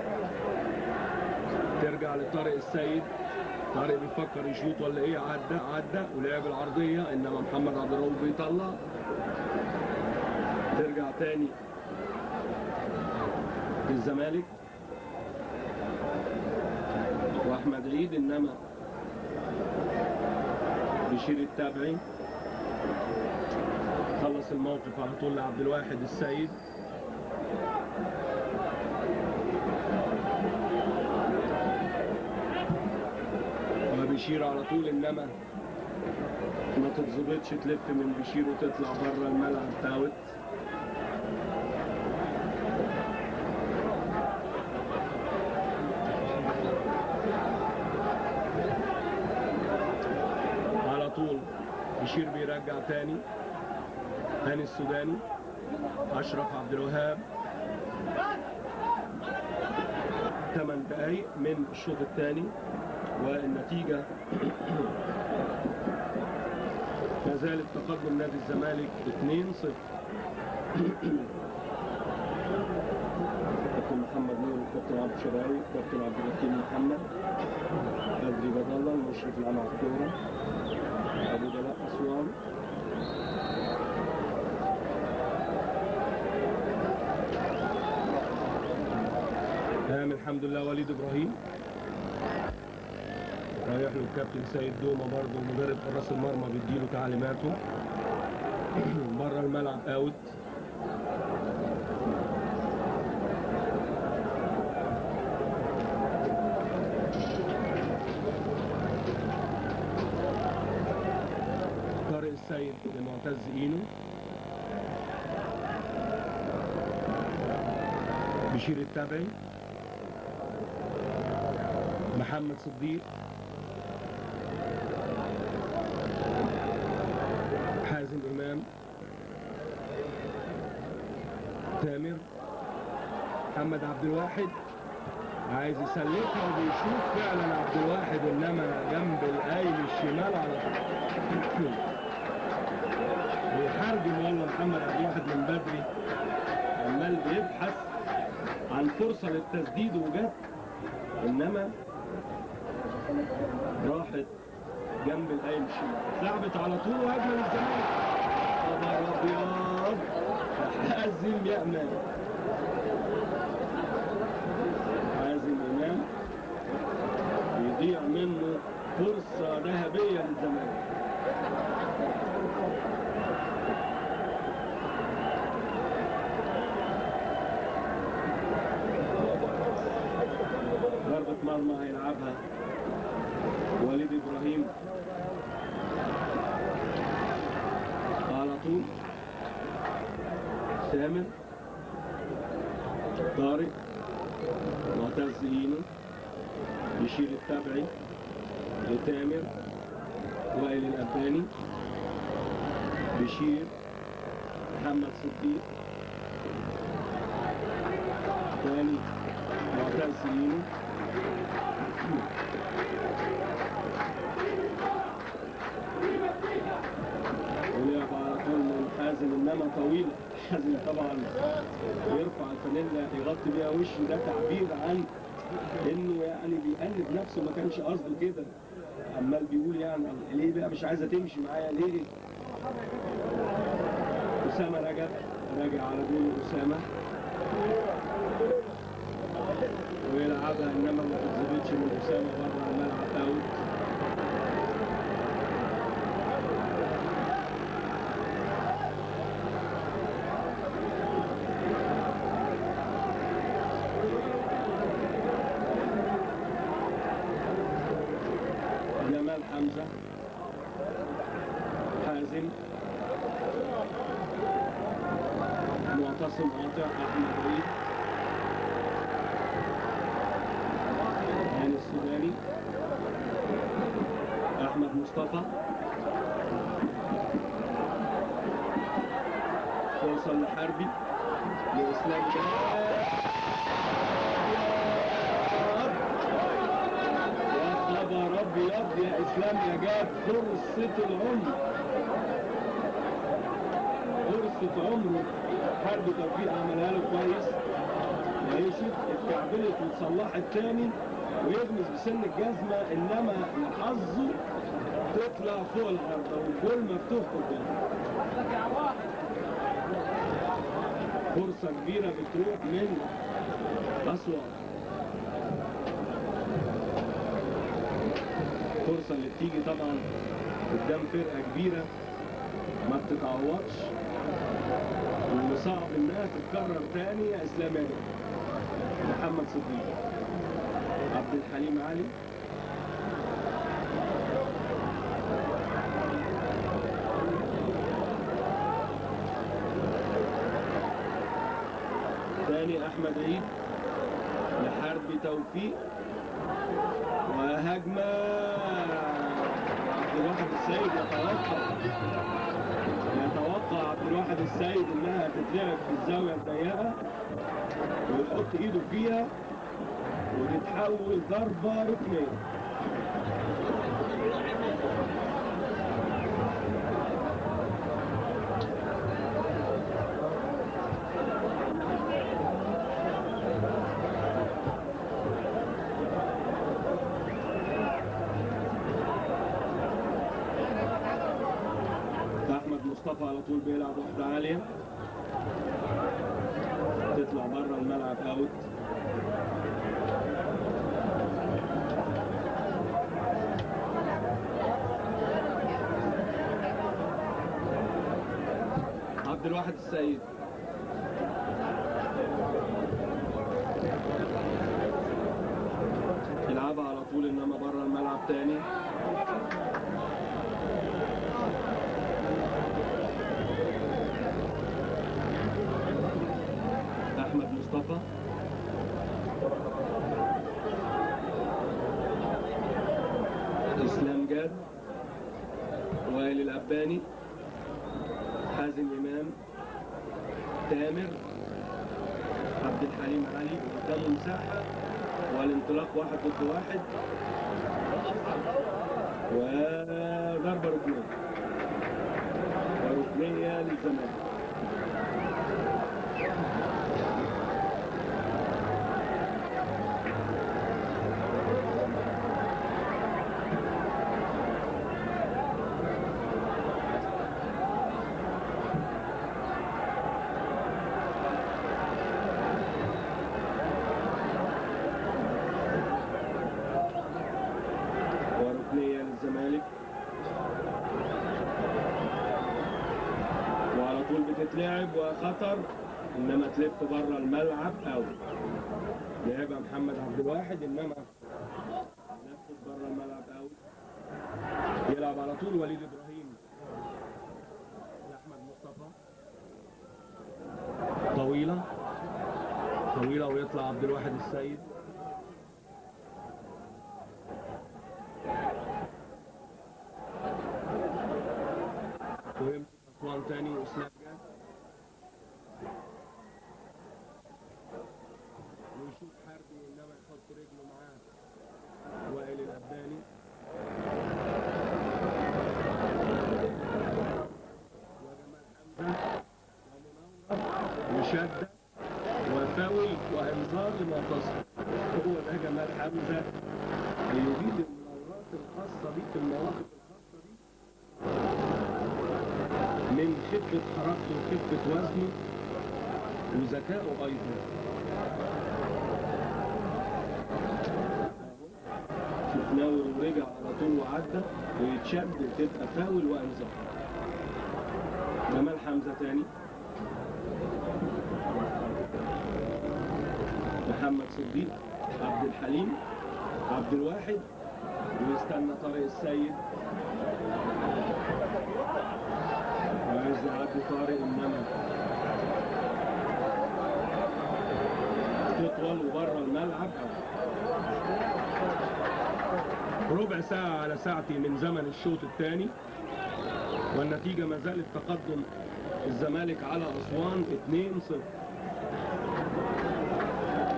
ترجع لطارق السيد طارق بيفكر يشوط ولا ايه عدى عدى ولعب العرضية انما محمد عبد الرؤوف بيطلع ترجع تاني للزمالك واحمد عيد انما بشير التابعي خلص الموقف على طول لعبد الواحد السيد وبشير على طول انما ما تتظبطش تلف من بشير وتطلع بره الملعب تاوت على طول بشير بيرجع تاني هاني السوداني اشرف عبد الوهاب ثمان دقايق من الشوط الثاني والنتيجة ما زالت تقدم نادي الزمالك 2-0 كابتن محمد نور كابتن عبد الشراوي كابتن عبد الحكيم محمد بدري بدر الله المشرف العام على الكورة أبو جلاء أسوان نعم الحمد لله وليد ابراهيم رايح له الكابتن سيد دومه برضه مدرب حراس المرمى بيديله تعليماته بره الملعب اوت طارق السيد لمعتز اينو بشير التابعي محمد صديق حازم إمام تامر محمد عبد الواحد عايز يسلكها وبيشوف فعلا عبد الواحد انما جنب القايم الشمال على طول بيحرجم والله محمد عبد الواحد من بدري عمال بيبحث عن فرصه للتسديد وجت انما راحت جنب القايم الشمال اتلعبت على طول وهجمه للزمالك خبر ابيض حازم يا امام حازم امام يضيع منه فرصه ذهبيه للزمالك ضربة مرمى هيلعبها وليد ابراهيم على طول سامر طارق معتز اينو يشيل التبعي لتامر وائل الاباني بشير محمد صديق ثاني معتز اينو ولعب على طول من حازم انما طويله حازم طبعا يرفع الفانيلا يغطي بيها وشه ده تعبير عن انه يعني بيأنب نفسه ما كانش قصده كده عمال بيقول يعني ليه بقى مش عايزه تمشي معايا ليه؟ اسامه رجب راجع على جول اسامه ويلعبها انما ما تتظبطش من اسامه بره الملعب اوت جمال حمزة حازم معتصم قاطع أحمد عيد هاني السوداني أحمد مصطفى توصل لحربي لإسلام شاهد يا خبر ابيض يا اسلام نجاة فرصة العمر فرصة عمره حرب توفيق عملها له كويس ماشي اتكعبلت وتصلحت تاني ويغمز بسن الجزمة انما لحظه تطلع فوق العرضة والجول مفتوح قدامه فرصة كبيرة بتروح من أسوأ الفرصة اللي بتيجي طبعا قدام فرقة كبيرة ما بتتعوضش واللي صعب انها تتكرر تاني يا اسلام يا محمد صديق عبد الحليم علي تاني احمد عيد لحرب توفيق وهجمة عبد الواحد السيد يتوقع يتوقع عبد الواحد السيد انها تتلعب في الزاوية الضيقة ويحط ايده فيها وتتحول ضربة ركنية احمد مصطفى على طول بيلعب واحدة عالية تطلع بره الملعب اوت عبد الواحد السيد يلعبها على طول انما بره الملعب تاني احمد مصطفى اسلام جاد وائل الاباني حازم امام تامر عبد الحليم علي قدامه مساحه والانطلاق واحد ضد واحد وضربه ركنيه وركنيه للزمالك وركنية للزمالك وعلى طول بتتلعب وخطر انما تلف بره الملعب او لعبها محمد عبد الواحد انما لفت بره الملعب او يلعب على طول وليد ابراهيم لاحمد مصطفى طويله طويله ويطلع عبد الواحد السيد ويمسك اسوان تاني واسلام جاد ويشوف حربي انما يحط رجله معاه وائل الاباني وجمال حمزه ومنور وشده وفاول وانذار لمعتصم هو ده جمال حمزه بيريد المناورات الخاصه بيه في المواقف الخاصه بيه من خفة حركته وخفة وزنه وذكائه أيضا شفناه ورجع على طول وعدى ويتشد وتبقى فاول وانذار جمال حمزة تاني محمد صديق عبد الحليم عبد الواحد ويستنى طارق السيد وعايز يعدي طارق انما تطول وبره الملعب ربع ساعة على ساعتي من زمن الشوط الثاني والنتيجة ما زالت تقدم الزمالك على أسوان 2-0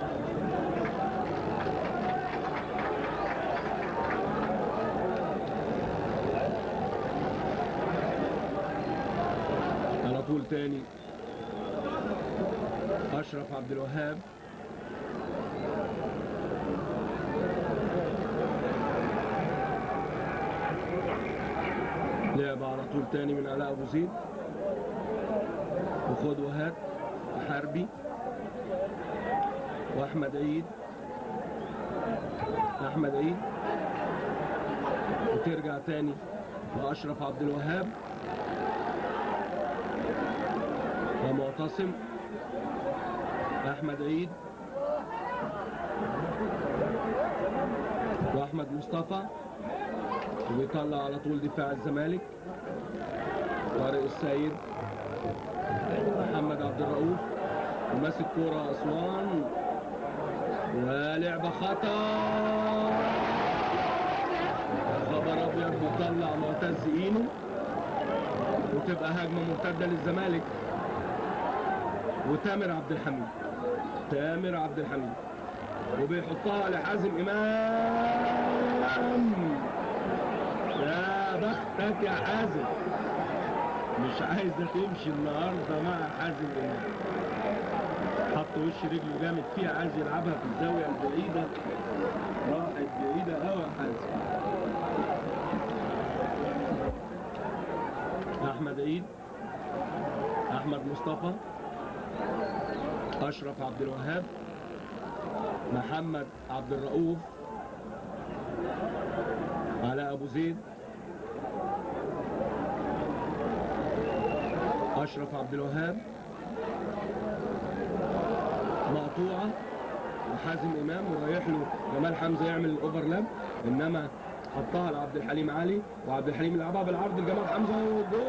الزمالك تاني اشرف عبد الوهاب لعب على طول تاني من علاء ابو زيد وخد وهات حربي واحمد عيد احمد عيد وترجع تاني لاشرف عبد الوهاب ومعتصم احمد عيد واحمد مصطفى وبيطلع على طول دفاع الزمالك طارق السيد محمد عبد الرؤوف وماسك كوره اسوان ولعبه خطا خبر ابيض بيطلع معتز اينو وتبقى هجمه مرتده للزمالك وتامر عبد الحميد تامر عبد الحميد وبيحطها لحازم امام يا بختك يا حازم مش عايزه تمشي النهارده مع حازم امام حط وش رجله جامد فيها عايز يلعبها في الزاويه البعيده راحت بعيده قوي يا حازم احمد عيد احمد مصطفى اشرف عبد الوهاب محمد عبد الرؤوف علاء ابو زيد اشرف عبد الوهاب مقطوعه وحازم امام ورايح له جمال حمزه يعمل الاوفرلاب انما حطها لعبد الحليم علي وعبد الحليم لعبها بالعرض لجمال حمزه وجول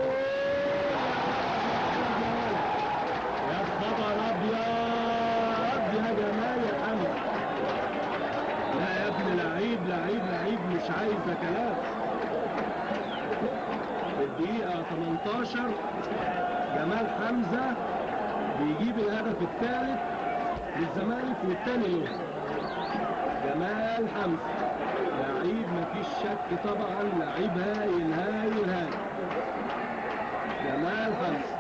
يا خبر ابيض يا جمال يا حمزه لا يا ابني لعيب لعيب لعيب مش عايزه كلام في الدقيقة 18 جمال حمزة بيجيب الهدف الثالث للزمالك والثاني له جمال حمزة لعيب مفيش شك طبعا لعيب هايل هايل هايل جمال حمزة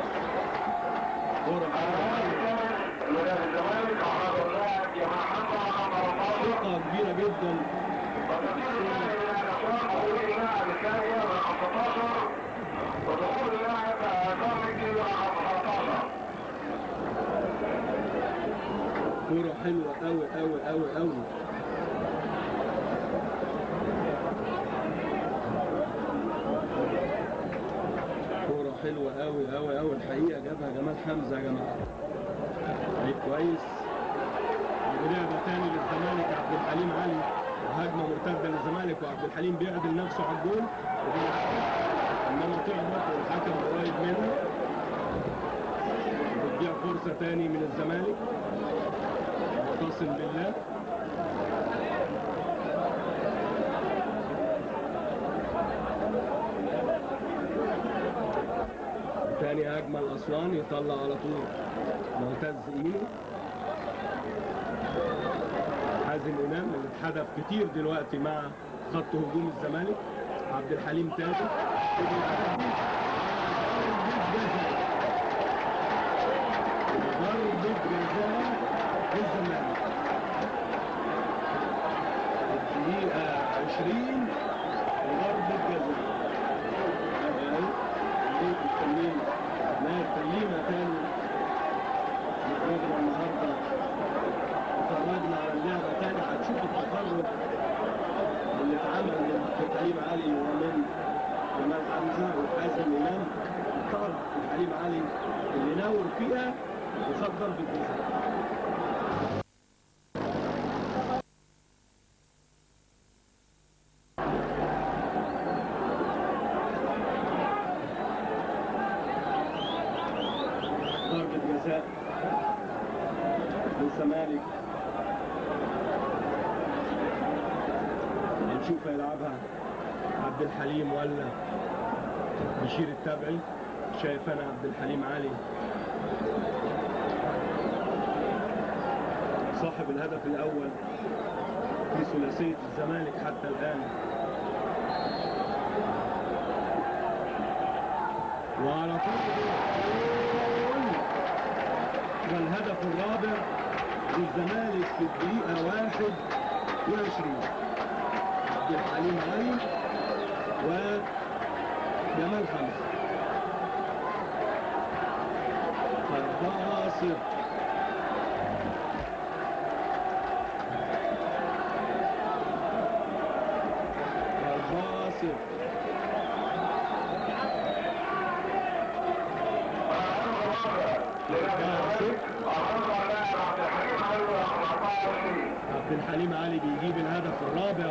كرة لنادي الزمالك على اللاعب محمد عمر الله ثقة كبيرة جدا وتدخل اللاعب الى الاسواق خروج اللاعب الثاني رقم 16 ودخول اللاعب كارميكي رقم 13 كرة حلوة قوي قوي قوي قوي كرة حلوة قوي قوي قوي الحقيقة جابها جمال حمزة يا جماعة لعيب كويس ولعبة تاني للزمالك عبد الحليم علي وهجمة مرتدة للزمالك وعبد الحليم بيعدل نفسه على الجول وبيلعبها انما تخبط والحكم قريب منها بتضيع فرصة تاني من الزمالك معتصم بالله تاني هجمة الأسوان يطلع على طول معتز إيمو حازم إمام اللي اتحدف كتير دلوقتي مع خط هجوم الزمالك عبد الحليم تاجر ضربة جزاء للزمالك الدقيقة 20 وضربة جزاء اهي بيت التمرين لا تمرينة تاني نتفرجنا النهارده اتفرجنا على اللعبة تاني هتشوف التفرج اللي اتعمل من عبد الحليم علي ومن جمال حمزة وحازم إمام طار الحليم علي اللي ناور فيها وخد ضربة جزاء ضربة جزاء للزمالك هنشوف هيلعبها عبد الحليم ولا بشير التبعي شايف انا عبد الحليم علي صاحب الهدف الاول في ثلاثيه الزمالك حتى الان وعلى طول الهدف الرابع للزمالك في الدقيقة واحد وعشرين عبد الحليم علي وجمال حمزة أربعة صفر أربعة صفر عبد الحليم علي بيجيب الهدف الرابع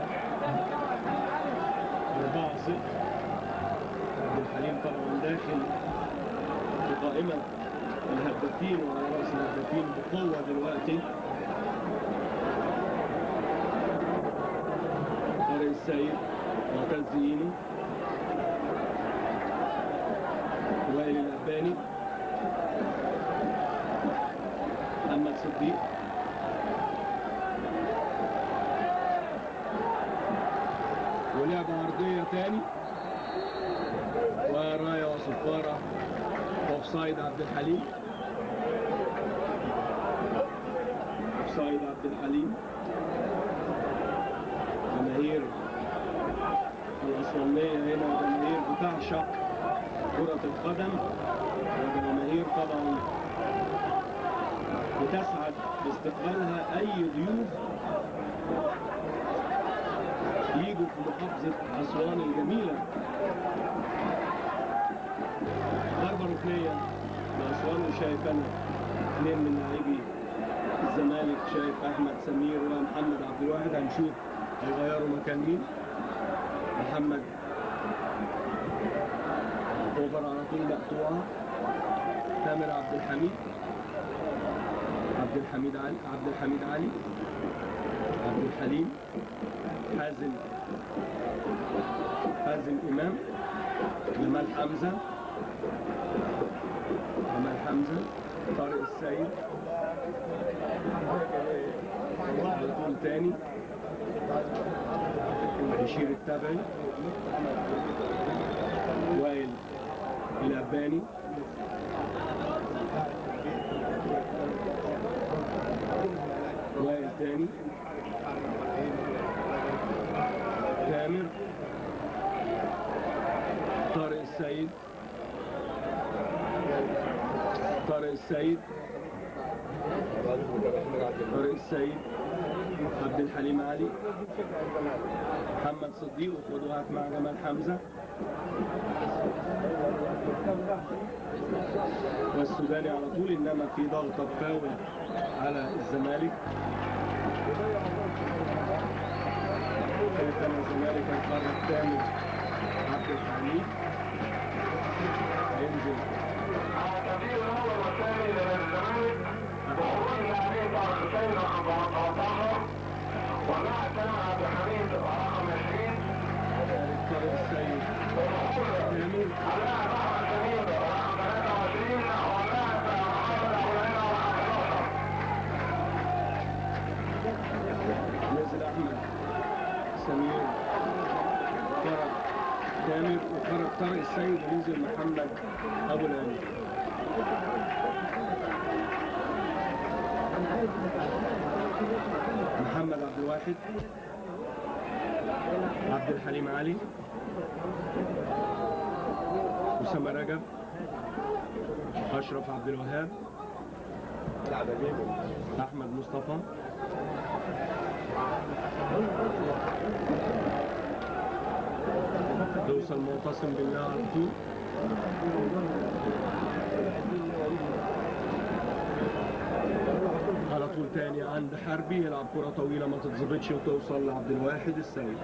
4 0 عبد الحليم طبعا داخل في قائمة الهدافين وعلى رأس الهدافين بقوة دلوقتي طارق السيد معتز اينو وائل الأباني محمد صديق ولعبة عرضية تاني وراية وصفارة اوفسايد عبد الحليم اوفسايد عبد الحليم جماهير الأسوانية هنا جماهير بتعشق كرة القدم وجماهير طبعا بتسعد باستقبالها أي ضيوف يجوا في محافظة أسوان الجميلة ضربة ركنية لأسوان وشايف أنا اثنين من لاعبي الزمالك شايف أحمد سمير ومحمد عبد الواحد هنشوف هيغيروا مكان مين محمد اوفر على طول مقطوعة تامر عبد الحميد عبد الحميد علي عبد الحميد علي عبد الحليم حازم حازم إمام جمال حمزة جمال حمزة طارق السيد على طول تاني بشير التبعي وائل الأباني وائل تاني تامر طارق السيد طارق السيد طارق السيد عبد الحليم علي محمد صديق وخدوهات مع جمال حمزة والسوداني على طول انما في ضغطة فاول على الزمالك شايف انا الزمالك هيخرج تامر عبد الحميد هينزل التبديل الاول والثاني للزمالك بخروج اللاعبين طارق حسين رقم 13 واللاعب تامر عبد الحميد رقم 20 طارق السيد تامر اللاعب احمد سمير رقم 23 واللاعب محمد ابو العلا رقم 11 نزل احمد سمير خرج تامر وخرج طارق السيد ونزل محمد ابو العلي محمد عبد الواحد عبد الحليم علي أسامة رجب أشرف عبد الوهاب أحمد مصطفى توصل معتصم بالله على طول على طول تاني عند حربي يلعب كرة طويلة ما تتظبطش وتوصل لعبد الواحد السيد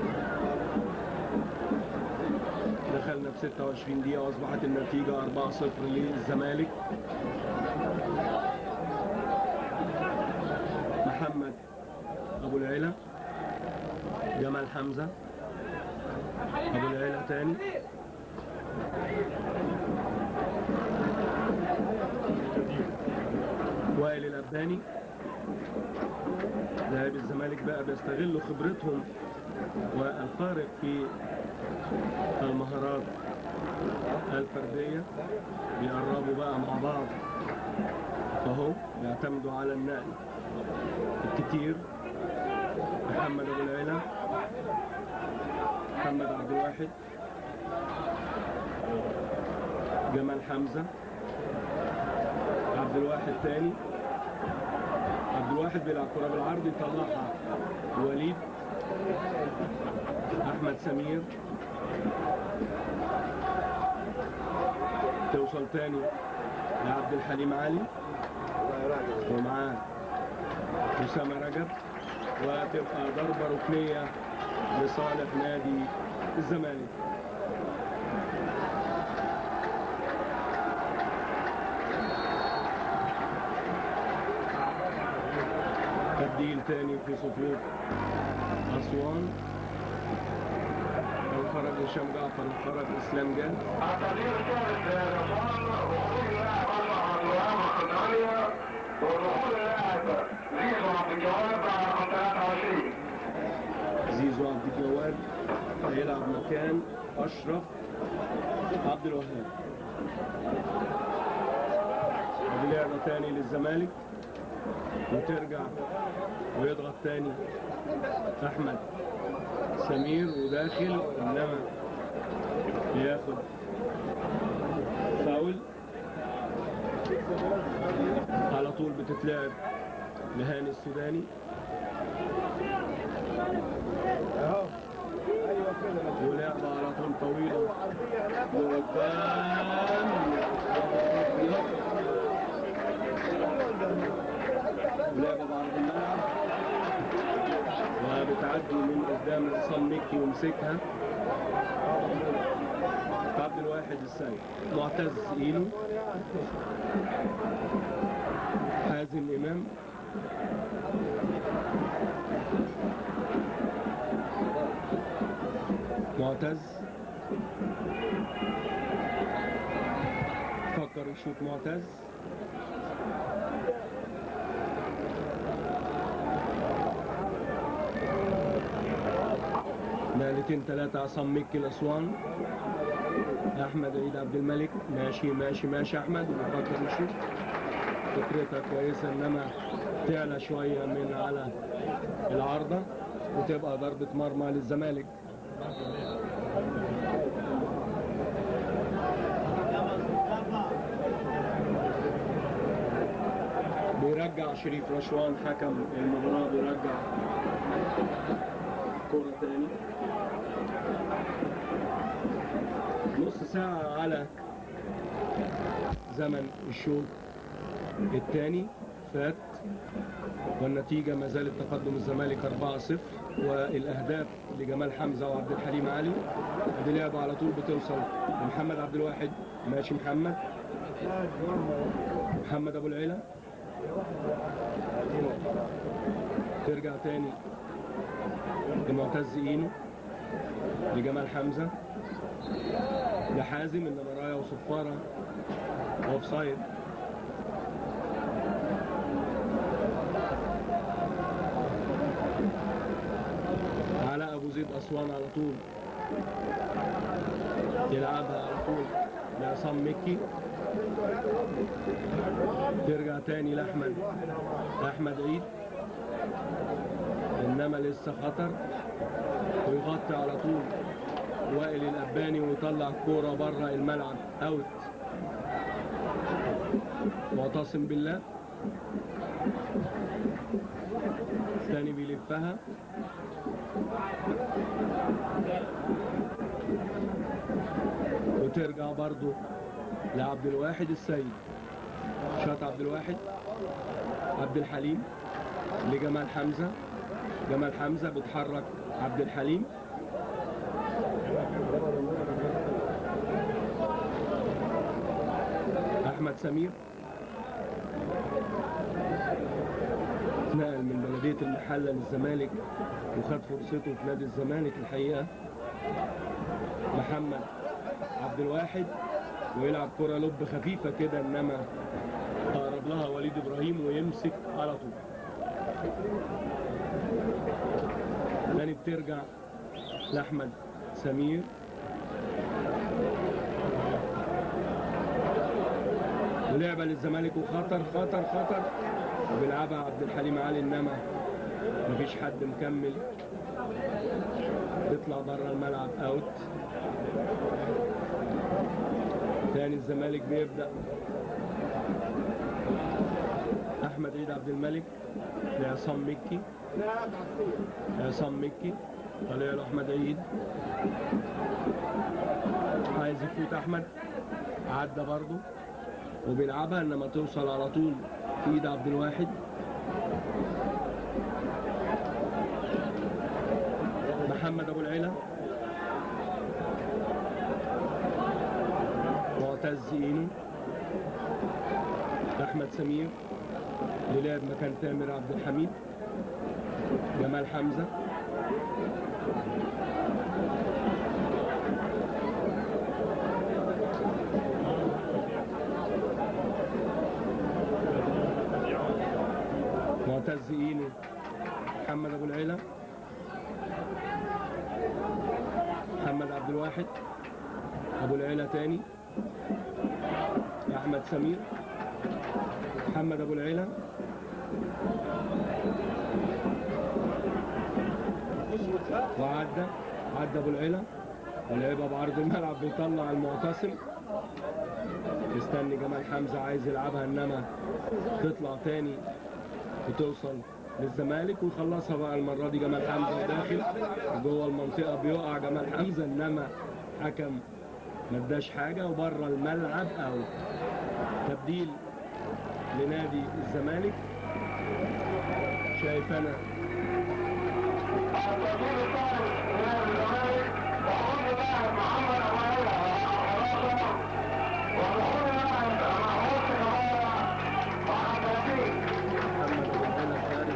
دخلنا في 26 دقيقة وأصبحت النتيجة 4-0 للزمالك محمد أبو العلا جمال حمزة أبو العلا تاني وائل الأباني لاعب الزمالك بقى بيستغلوا خبرتهم والفارق في المهارات الفردية بيقربوا بقى مع بعض فهو بيعتمدوا على النقل الكتير محمد أبو العلا محمد عبد الواحد جمال حمزة عبد الواحد تاني عبد الواحد بيلعب كرة بالعرض يطلعها وليد أحمد سمير توصل تاني لعبد الحليم علي ومعاه أسامة رجب وتبقى ضربة ركنية لصالح نادي الزمالك تبديل تاني في صفوف أسوان لو خرج هشام جعفر وخرج إسلام جاد التغيير الثالث للأسوان وخروج اللاعب أشرف عبد الوهاب رقم 8 ودخول اللاعب زيزو عبد الجواد رقم 23 زيزو عبد الجواد هيلعب مكان أشرف عبد الوهاب ادي لعبة تاني للزمالك وترجع ويضغط تاني أحمد سمير وداخل إنما بياخد فاول على طول بتتلعب لهاني السوداني ولعبة على طول طويلة لقدام لعبة بعرض الملعب وبتعدي من قدام عصام مكي ومسكها عبد الواحد السيد معتز ايلو حازم امام معتز فكر يشوط معتز نقلتين ثلاثة عصام مكي الأسوان أحمد عيد عبد الملك ماشي ماشي ماشي أحمد وبيفكر يشوط فكرتها كويسة إنما تعلى شوية من على العارضة وتبقى ضربة مرمى للزمالك بيرجع شريف رشوان حكم المباراة بيرجع كرة تاني نص ساعة على زمن الشوط الثاني فات والنتيجة ما زالت تقدم الزمالك 4-0 والأهداف لجمال حمزة وعبد الحليم علي دي لعبة على طول بتوصل لمحمد عبد الواحد ماشي محمد محمد أبو العلا ترجع تاني لمعتز اينو لجمال حمزة لحازم انما رايه وصفارة اوف سايد على ابو زيد اسوان على طول يلعبها على طول لعصام مكي ترجع تاني لاحمد احمد عيد انما لسه خطر ويغطي على طول وائل الاباني ويطلع الكوره بره الملعب اوت معتصم بالله تاني بيلفها وترجع برضو لعبد الواحد السيد شاط عبد الواحد عبد الحليم لجمال حمزة جمال حمزة بتحرك عبد الحليم أحمد سمير اتنقل من بلدية المحلة للزمالك وخد فرصته في نادي الزمالك الحقيقة محمد عبد الواحد ويلعب كرة لب خفيفة كده انما اقرب لها وليد ابراهيم ويمسك على طول تاني بترجع لاحمد سمير ولعبه للزمالك وخطر خطر خطر وبيلعبها عبد الحليم علي انما مفيش حد مكمل تطلع بره الملعب اوت تاني الزمالك بيبدا احمد عيد عبد الملك لعصام مكي عصام مكي طالع له احمد عيد عايز يفوت احمد عدى برضه وبيلعبها انما توصل على طول في ايد عبد الواحد محمد ابو العلا معتز اينو احمد سمير للعب مكان تامر عبد الحميد جمال حمزه معتز اينو محمد ابو العلا محمد عبد الواحد ابو العلا تاني احمد سمير محمد ابو العلا وعدى عدى ابو العلا ولعبها بعرض الملعب بيطلع المعتصم يستني جمال حمزه عايز يلعبها انما تطلع تاني وتوصل للزمالك ويخلصها بقى المره دي جمال حمزه داخل جوه المنطقه بيقع جمال حمزه انما حكم ما اداش حاجه وبره الملعب او تبديل لنادي الزمالك شايف انا التبديل الثالث من الزمالك وخروج لاعب محمد ابو عيلة حراسة ودخول لاعب محمود كمارة وحدثين محمد ابو العلا خارج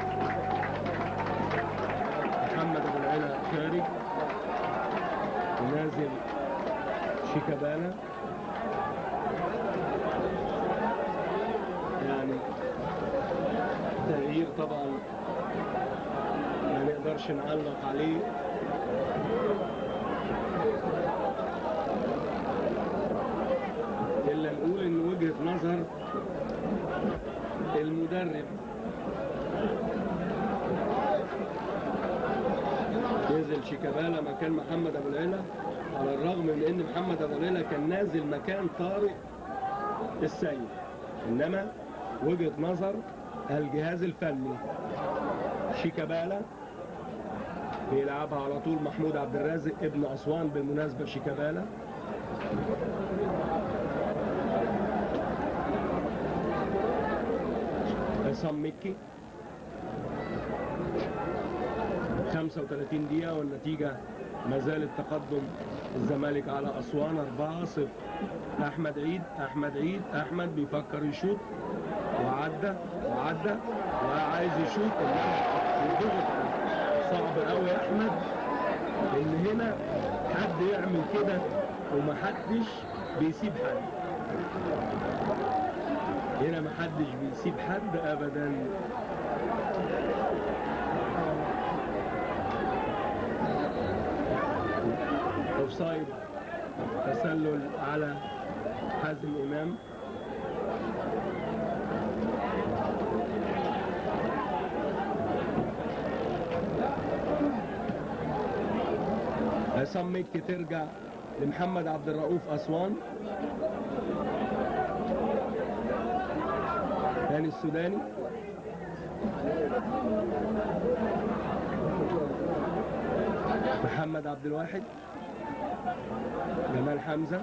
محمد ابو العلا خارج ونازل شيكابالا يعني تغيير طبعا ما نقدرش نعلق عليه الا نقول ان وجهه نظر المدرب نزل شيكابالا مكان محمد ابو العلا على الرغم من ان محمد ابو العلا كان نازل مكان طارق السيد انما وجهه نظر الجهاز الفني شيكابالا بيلعبها على طول محمود عبد الرازق ابن اسوان بالمناسبه شيكابالا عصام مكي 35 دقيقة والنتيجة ما زال التقدم الزمالك على أسوان 4-0 أحمد عيد أحمد عيد أحمد بيفكر يشوط وعدى وعدى وعايز يشوط إنما الضغط صعب قوي يا أحمد إن هنا حد يعمل كده ومحدش بيسيب حد هنا محدش بيسيب حد ابدا اوفسايد تسلل على حازم امام عصام مكي ترجع لمحمد عبد الرؤوف اسوان هاني السوداني محمد عبد الواحد جمال حمزة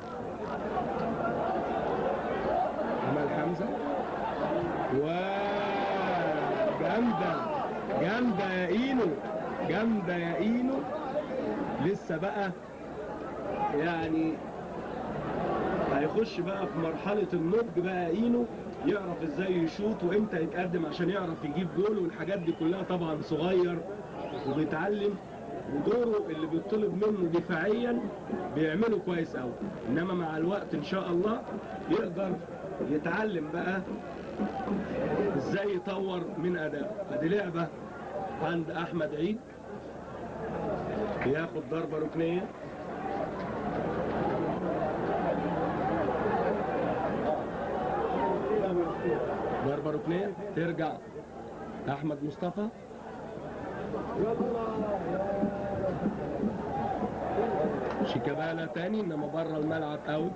جمال حمزة و جامدة جامدة يا اينو جامدة يا اينو لسه بقى يعني هيخش بقى في مرحلة النضج بقى اينو يعرف ازاي يشوط وامتى يتقدم عشان يعرف يجيب جول والحاجات دي كلها طبعا صغير وبيتعلم ودوره اللي بيطلب منه دفاعيا بيعمله كويس قوي انما مع الوقت ان شاء الله يقدر يتعلم بقى ازاي يطور من ادائه ادي لعبه عند احمد عيد بياخد ضربه ركنيه ضربة ركنية ترجع أحمد مصطفى شيكابالا تاني انما بره الملعب اوت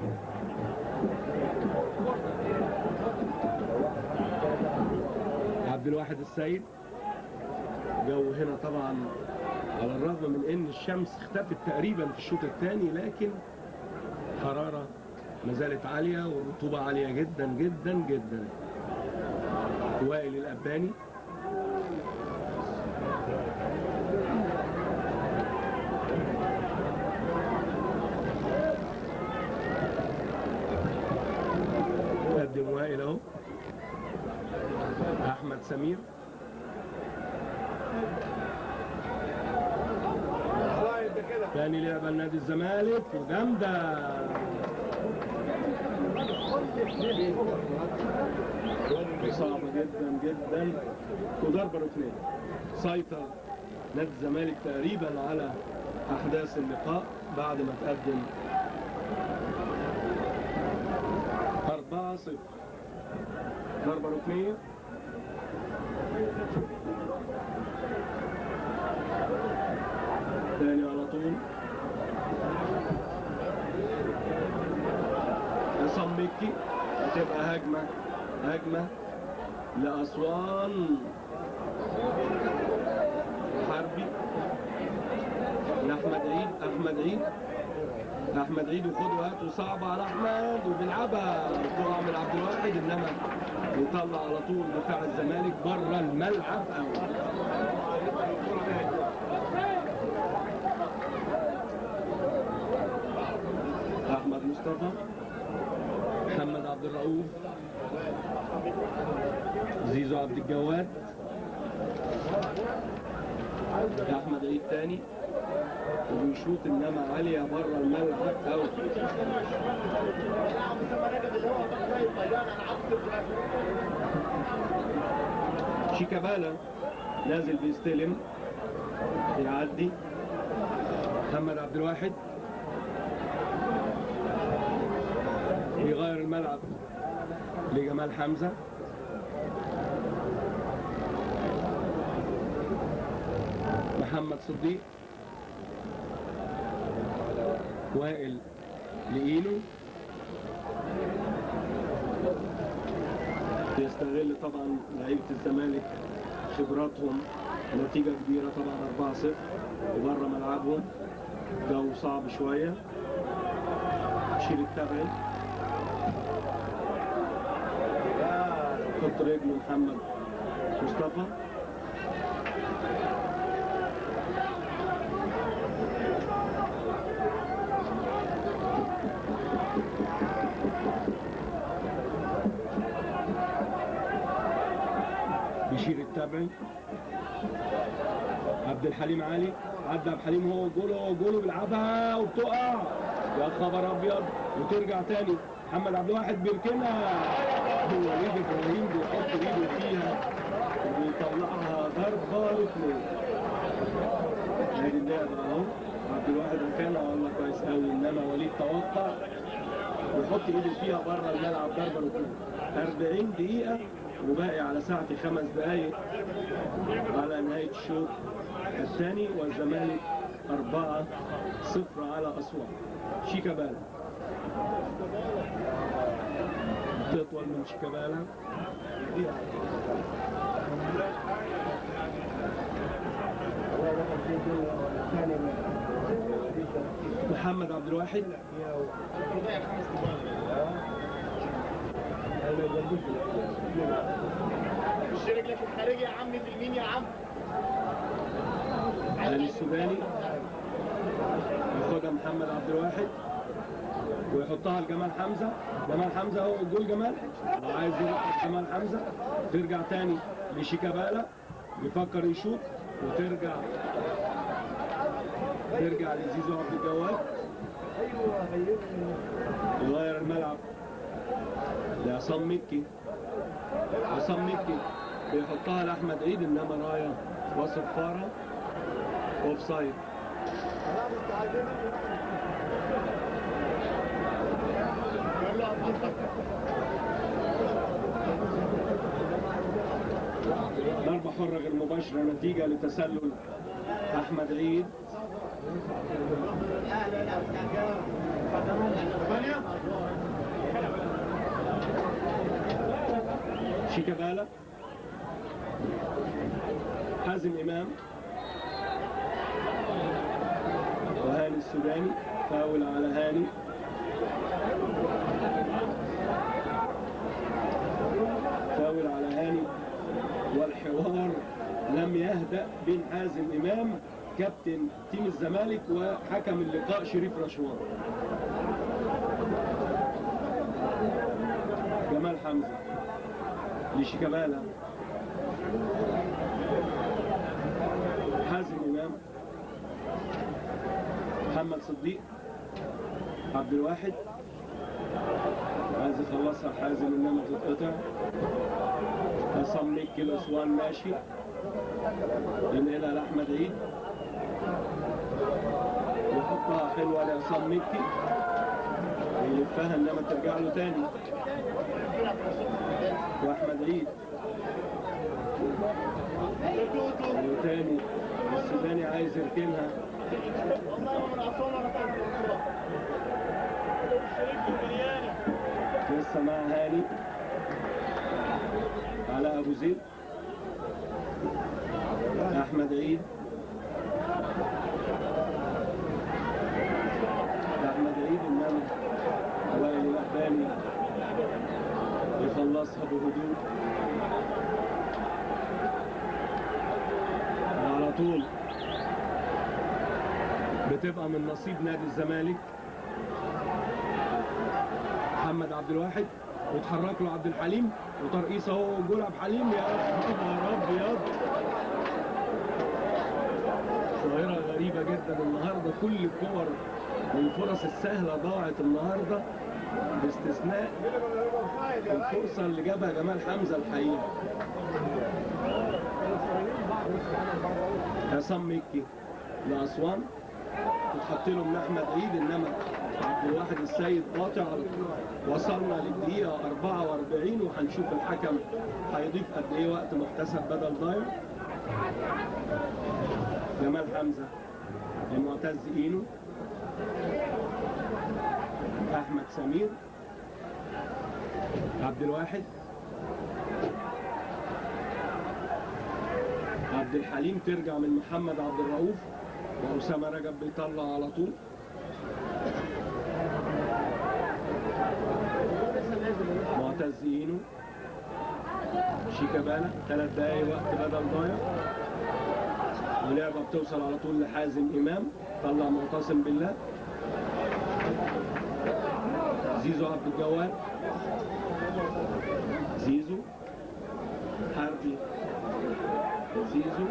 عبد الواحد السيد جو هنا طبعا على الرغم من ان الشمس اختفت تقريبا في الشوط الثاني لكن حرارة ما زالت عالية والرطوبة عالية جدا جدا جدا وائل الأباني قدم وائل اهو احمد سمير تاني لعبه لنادي الزمالك وجامده صعبه جدا جدا وضربه ركنيه سيطر نادي الزمالك تقريبا على احداث اللقاء بعد ما تقدم 4 0 ضربة ركنية تاني على طول عصام مكي هتبقى هجمة هجمة لأسوان حربي لأحمد عيد أحمد عيد احمد عيد وخد وقته صعبة على احمد وبيلعبها تقع من عبد الواحد انما يطلع على طول دفاع الزمالك بره الملعب او احمد مصطفى محمد عبد الرؤوف زيزو عبد الجواد احمد عيد تاني وبيشوط انما عاليه بره الملعب اوت شيكابالا نازل بيستلم يعدي محمد عبد الواحد يغير الملعب لجمال حمزه محمد صديق وائل لإيلو يستغل طبعا لعيبة الزمالك خبراتهم نتيجة كبيرة طبعا 4-0 وبره ملعبهم جو صعب شوية شيل التبعي حط رجله محمد مصطفى بشير التابعي عبد الحليم علي عدى عبد الحليم هو جوله هو جوله بيلعبها وبتقع يا خبر ابيض وترجع تاني محمد عبد الواحد بيركنها هو وليد ابراهيم بيحط ايده فيها وبيطلعها ضربه ركنيه ادي اللعبه اهو عبد الواحد ركنها والله كويس قوي انما وليد توقع ويحط ايده فيها بره الملعب ضربه ركنيه 40 دقيقه وباقي على ساعتي خمس دقايق على نهاية الشوط الثاني والزمالك أربعة صفر على أسوان شيكابالا تطول من شيكابالا محمد عبد الواحد مش رجلك الخارجي يا عم في اليمين يا عم علي السوداني ياخدها محمد عبد الواحد ويحطها لجمال حمزه جمال حمزه هو جول جمال عايز يروح جمال حمزه ترجع تاني لشيكابالا بيفكر يشوط وترجع ترجع لزيزو عبد الجواد يغير الملعب لعصام مكي عصام مكي بيحطها لاحمد عيد انما رايه وصفاره اوف سايد حرة غير مباشرة نتيجة لتسلل أحمد عيد شيكابالا حازم إمام وهاني السوداني فاول على هاني فاول على هاني والحوار لم يهدأ بين حازم إمام كابتن تيم الزمالك وحكم اللقاء شريف رشوان جمال حمزة لشيكابالا حازم إمام محمد صديق عبد الواحد عايز يخلصها حازم انما تتقطع عصام مكي الاسوان ماشي ينقلها لاحمد عيد يحطها حلوه لعصام مكي يلفها انما ترجع له تاني واحمد عيد وتاني السوداني عايز يركنها لسه مع هاني على ابو زيد احمد عيد احمد عيد انما وائل الاحباني يخلصها بهدوء على طول بتبقى من نصيب نادي الزمالك محمد عبد الواحد وتحرك له عبد الحليم وترقيص اهو جول عبد الحليم يا خبر ابيض ظاهرة غريبة جدا النهارده كل الكور والفرص السهلة ضاعت النهارده باستثناء الفرصة اللي جابها جمال حمزة الحقيقة عصام مكي لأسوان وتحط له من احمد عيد انما عبد الواحد السيد قاطع وصلنا للدقيقه 44 وهنشوف الحكم هيضيف قد ايه وقت محتسب بدل ضايع جمال حمزه لمعتز اينو احمد سمير عبد الواحد عبد الحليم ترجع من محمد عبد الرؤوف وأسامة رجب بيطلع على طول معتز اينو شيكابالا ثلاث دقايق وقت بدل ضايع ولعبة بتوصل على طول لحازم إمام طلع معتصم بالله زيزو عبد الجواد زيزو حربي زيزو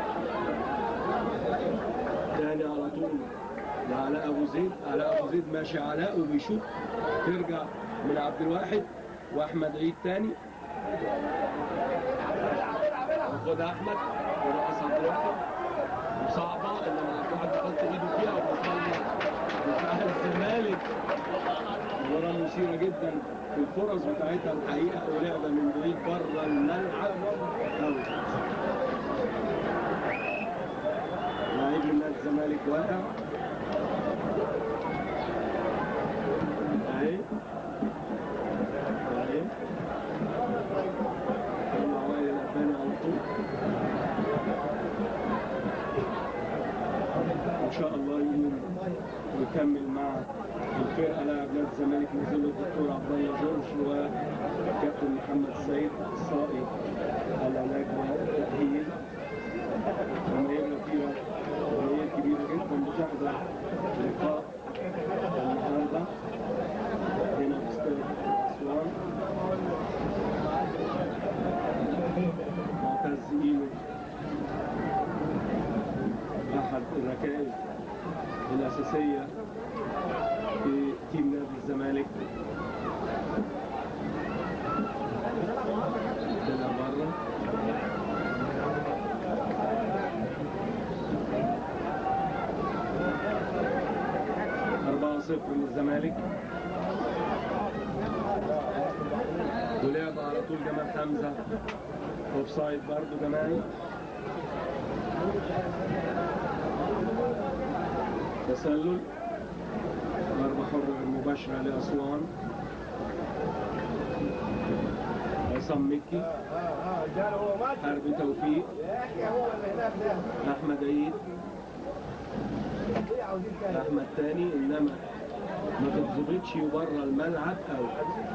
تاني على طول لعلاء ابو زيد علاء ابو زيد ماشي علاء وبيشوط ترجع من عبد الواحد واحمد عيد تاني وخدها احمد ورقص عبد الواحد وصعبه انما عبد الواحد بيحط ايده فيها وبيطلع دفاع الزمالك مباراة مثيرة جدا في الفرص بتاعتها الحقيقة ولعبة من بعيد بره الملعب أوي لعيب من نادي الزمالك واقع اهي اهي طلع وائل الألباني على طول ان شاء الله يقوم ويكمل مع الفرقه لاعب نادي الزمالك نزل الدكتور عبد الله جورج وكابتن محمد السيد الصائي العلاج والتاهيل جماهير كبيره جماهير كبيره جدا بتحضر لقاء النهارده هنا في استاد اسوان معتز اينو احد الركائز الاساسيه في تيم نادي الزمالك طلع بره أربعة صفر للزمالك ولعب على طول جمال حمزة اوف سايد برضه جماعي تسلل ضربة حرة مباشرة لأسوان عصام مكي اه اه جاله هو ماشي حربي توفيق يا اخي هو اللي هناك ده أحمد عيد ايه عاوزين تاني أحمد تاني إنما ما تتظبطش بره الملعب أو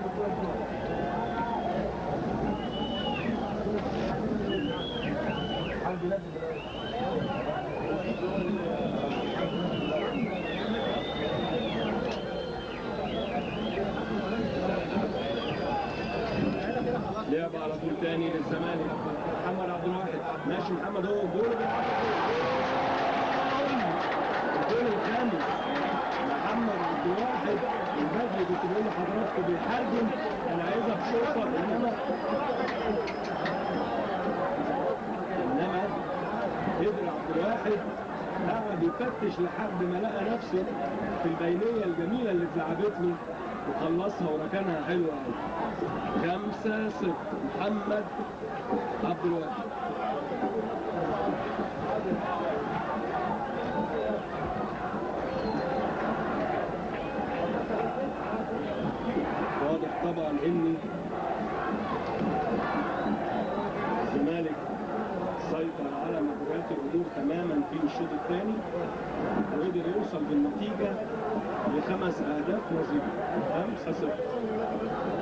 عندي ناس دلوقتي. لعب على طول تاني للزمالك محمد عبد الواحد ماشي محمد هو جول الجول الخامس محمد عبد الواحد البدري كنت بقول لحضراتكم بيحرجم انا عايزها بشوطه انما انما قدر عبد الواحد قعد يفتش لحد ما لقى نفسه في البينيه الجميله اللي اتلعبت له وخلصها وركنها حلوه قوي خمسة ست محمد عبد الواحد واضح طبعا ان الزمالك سيطر على مجريات الامور تماما في الشوط الثاني وقدر يوصل بالنتيجه لخمس اهداف نظيفه خمسة صفر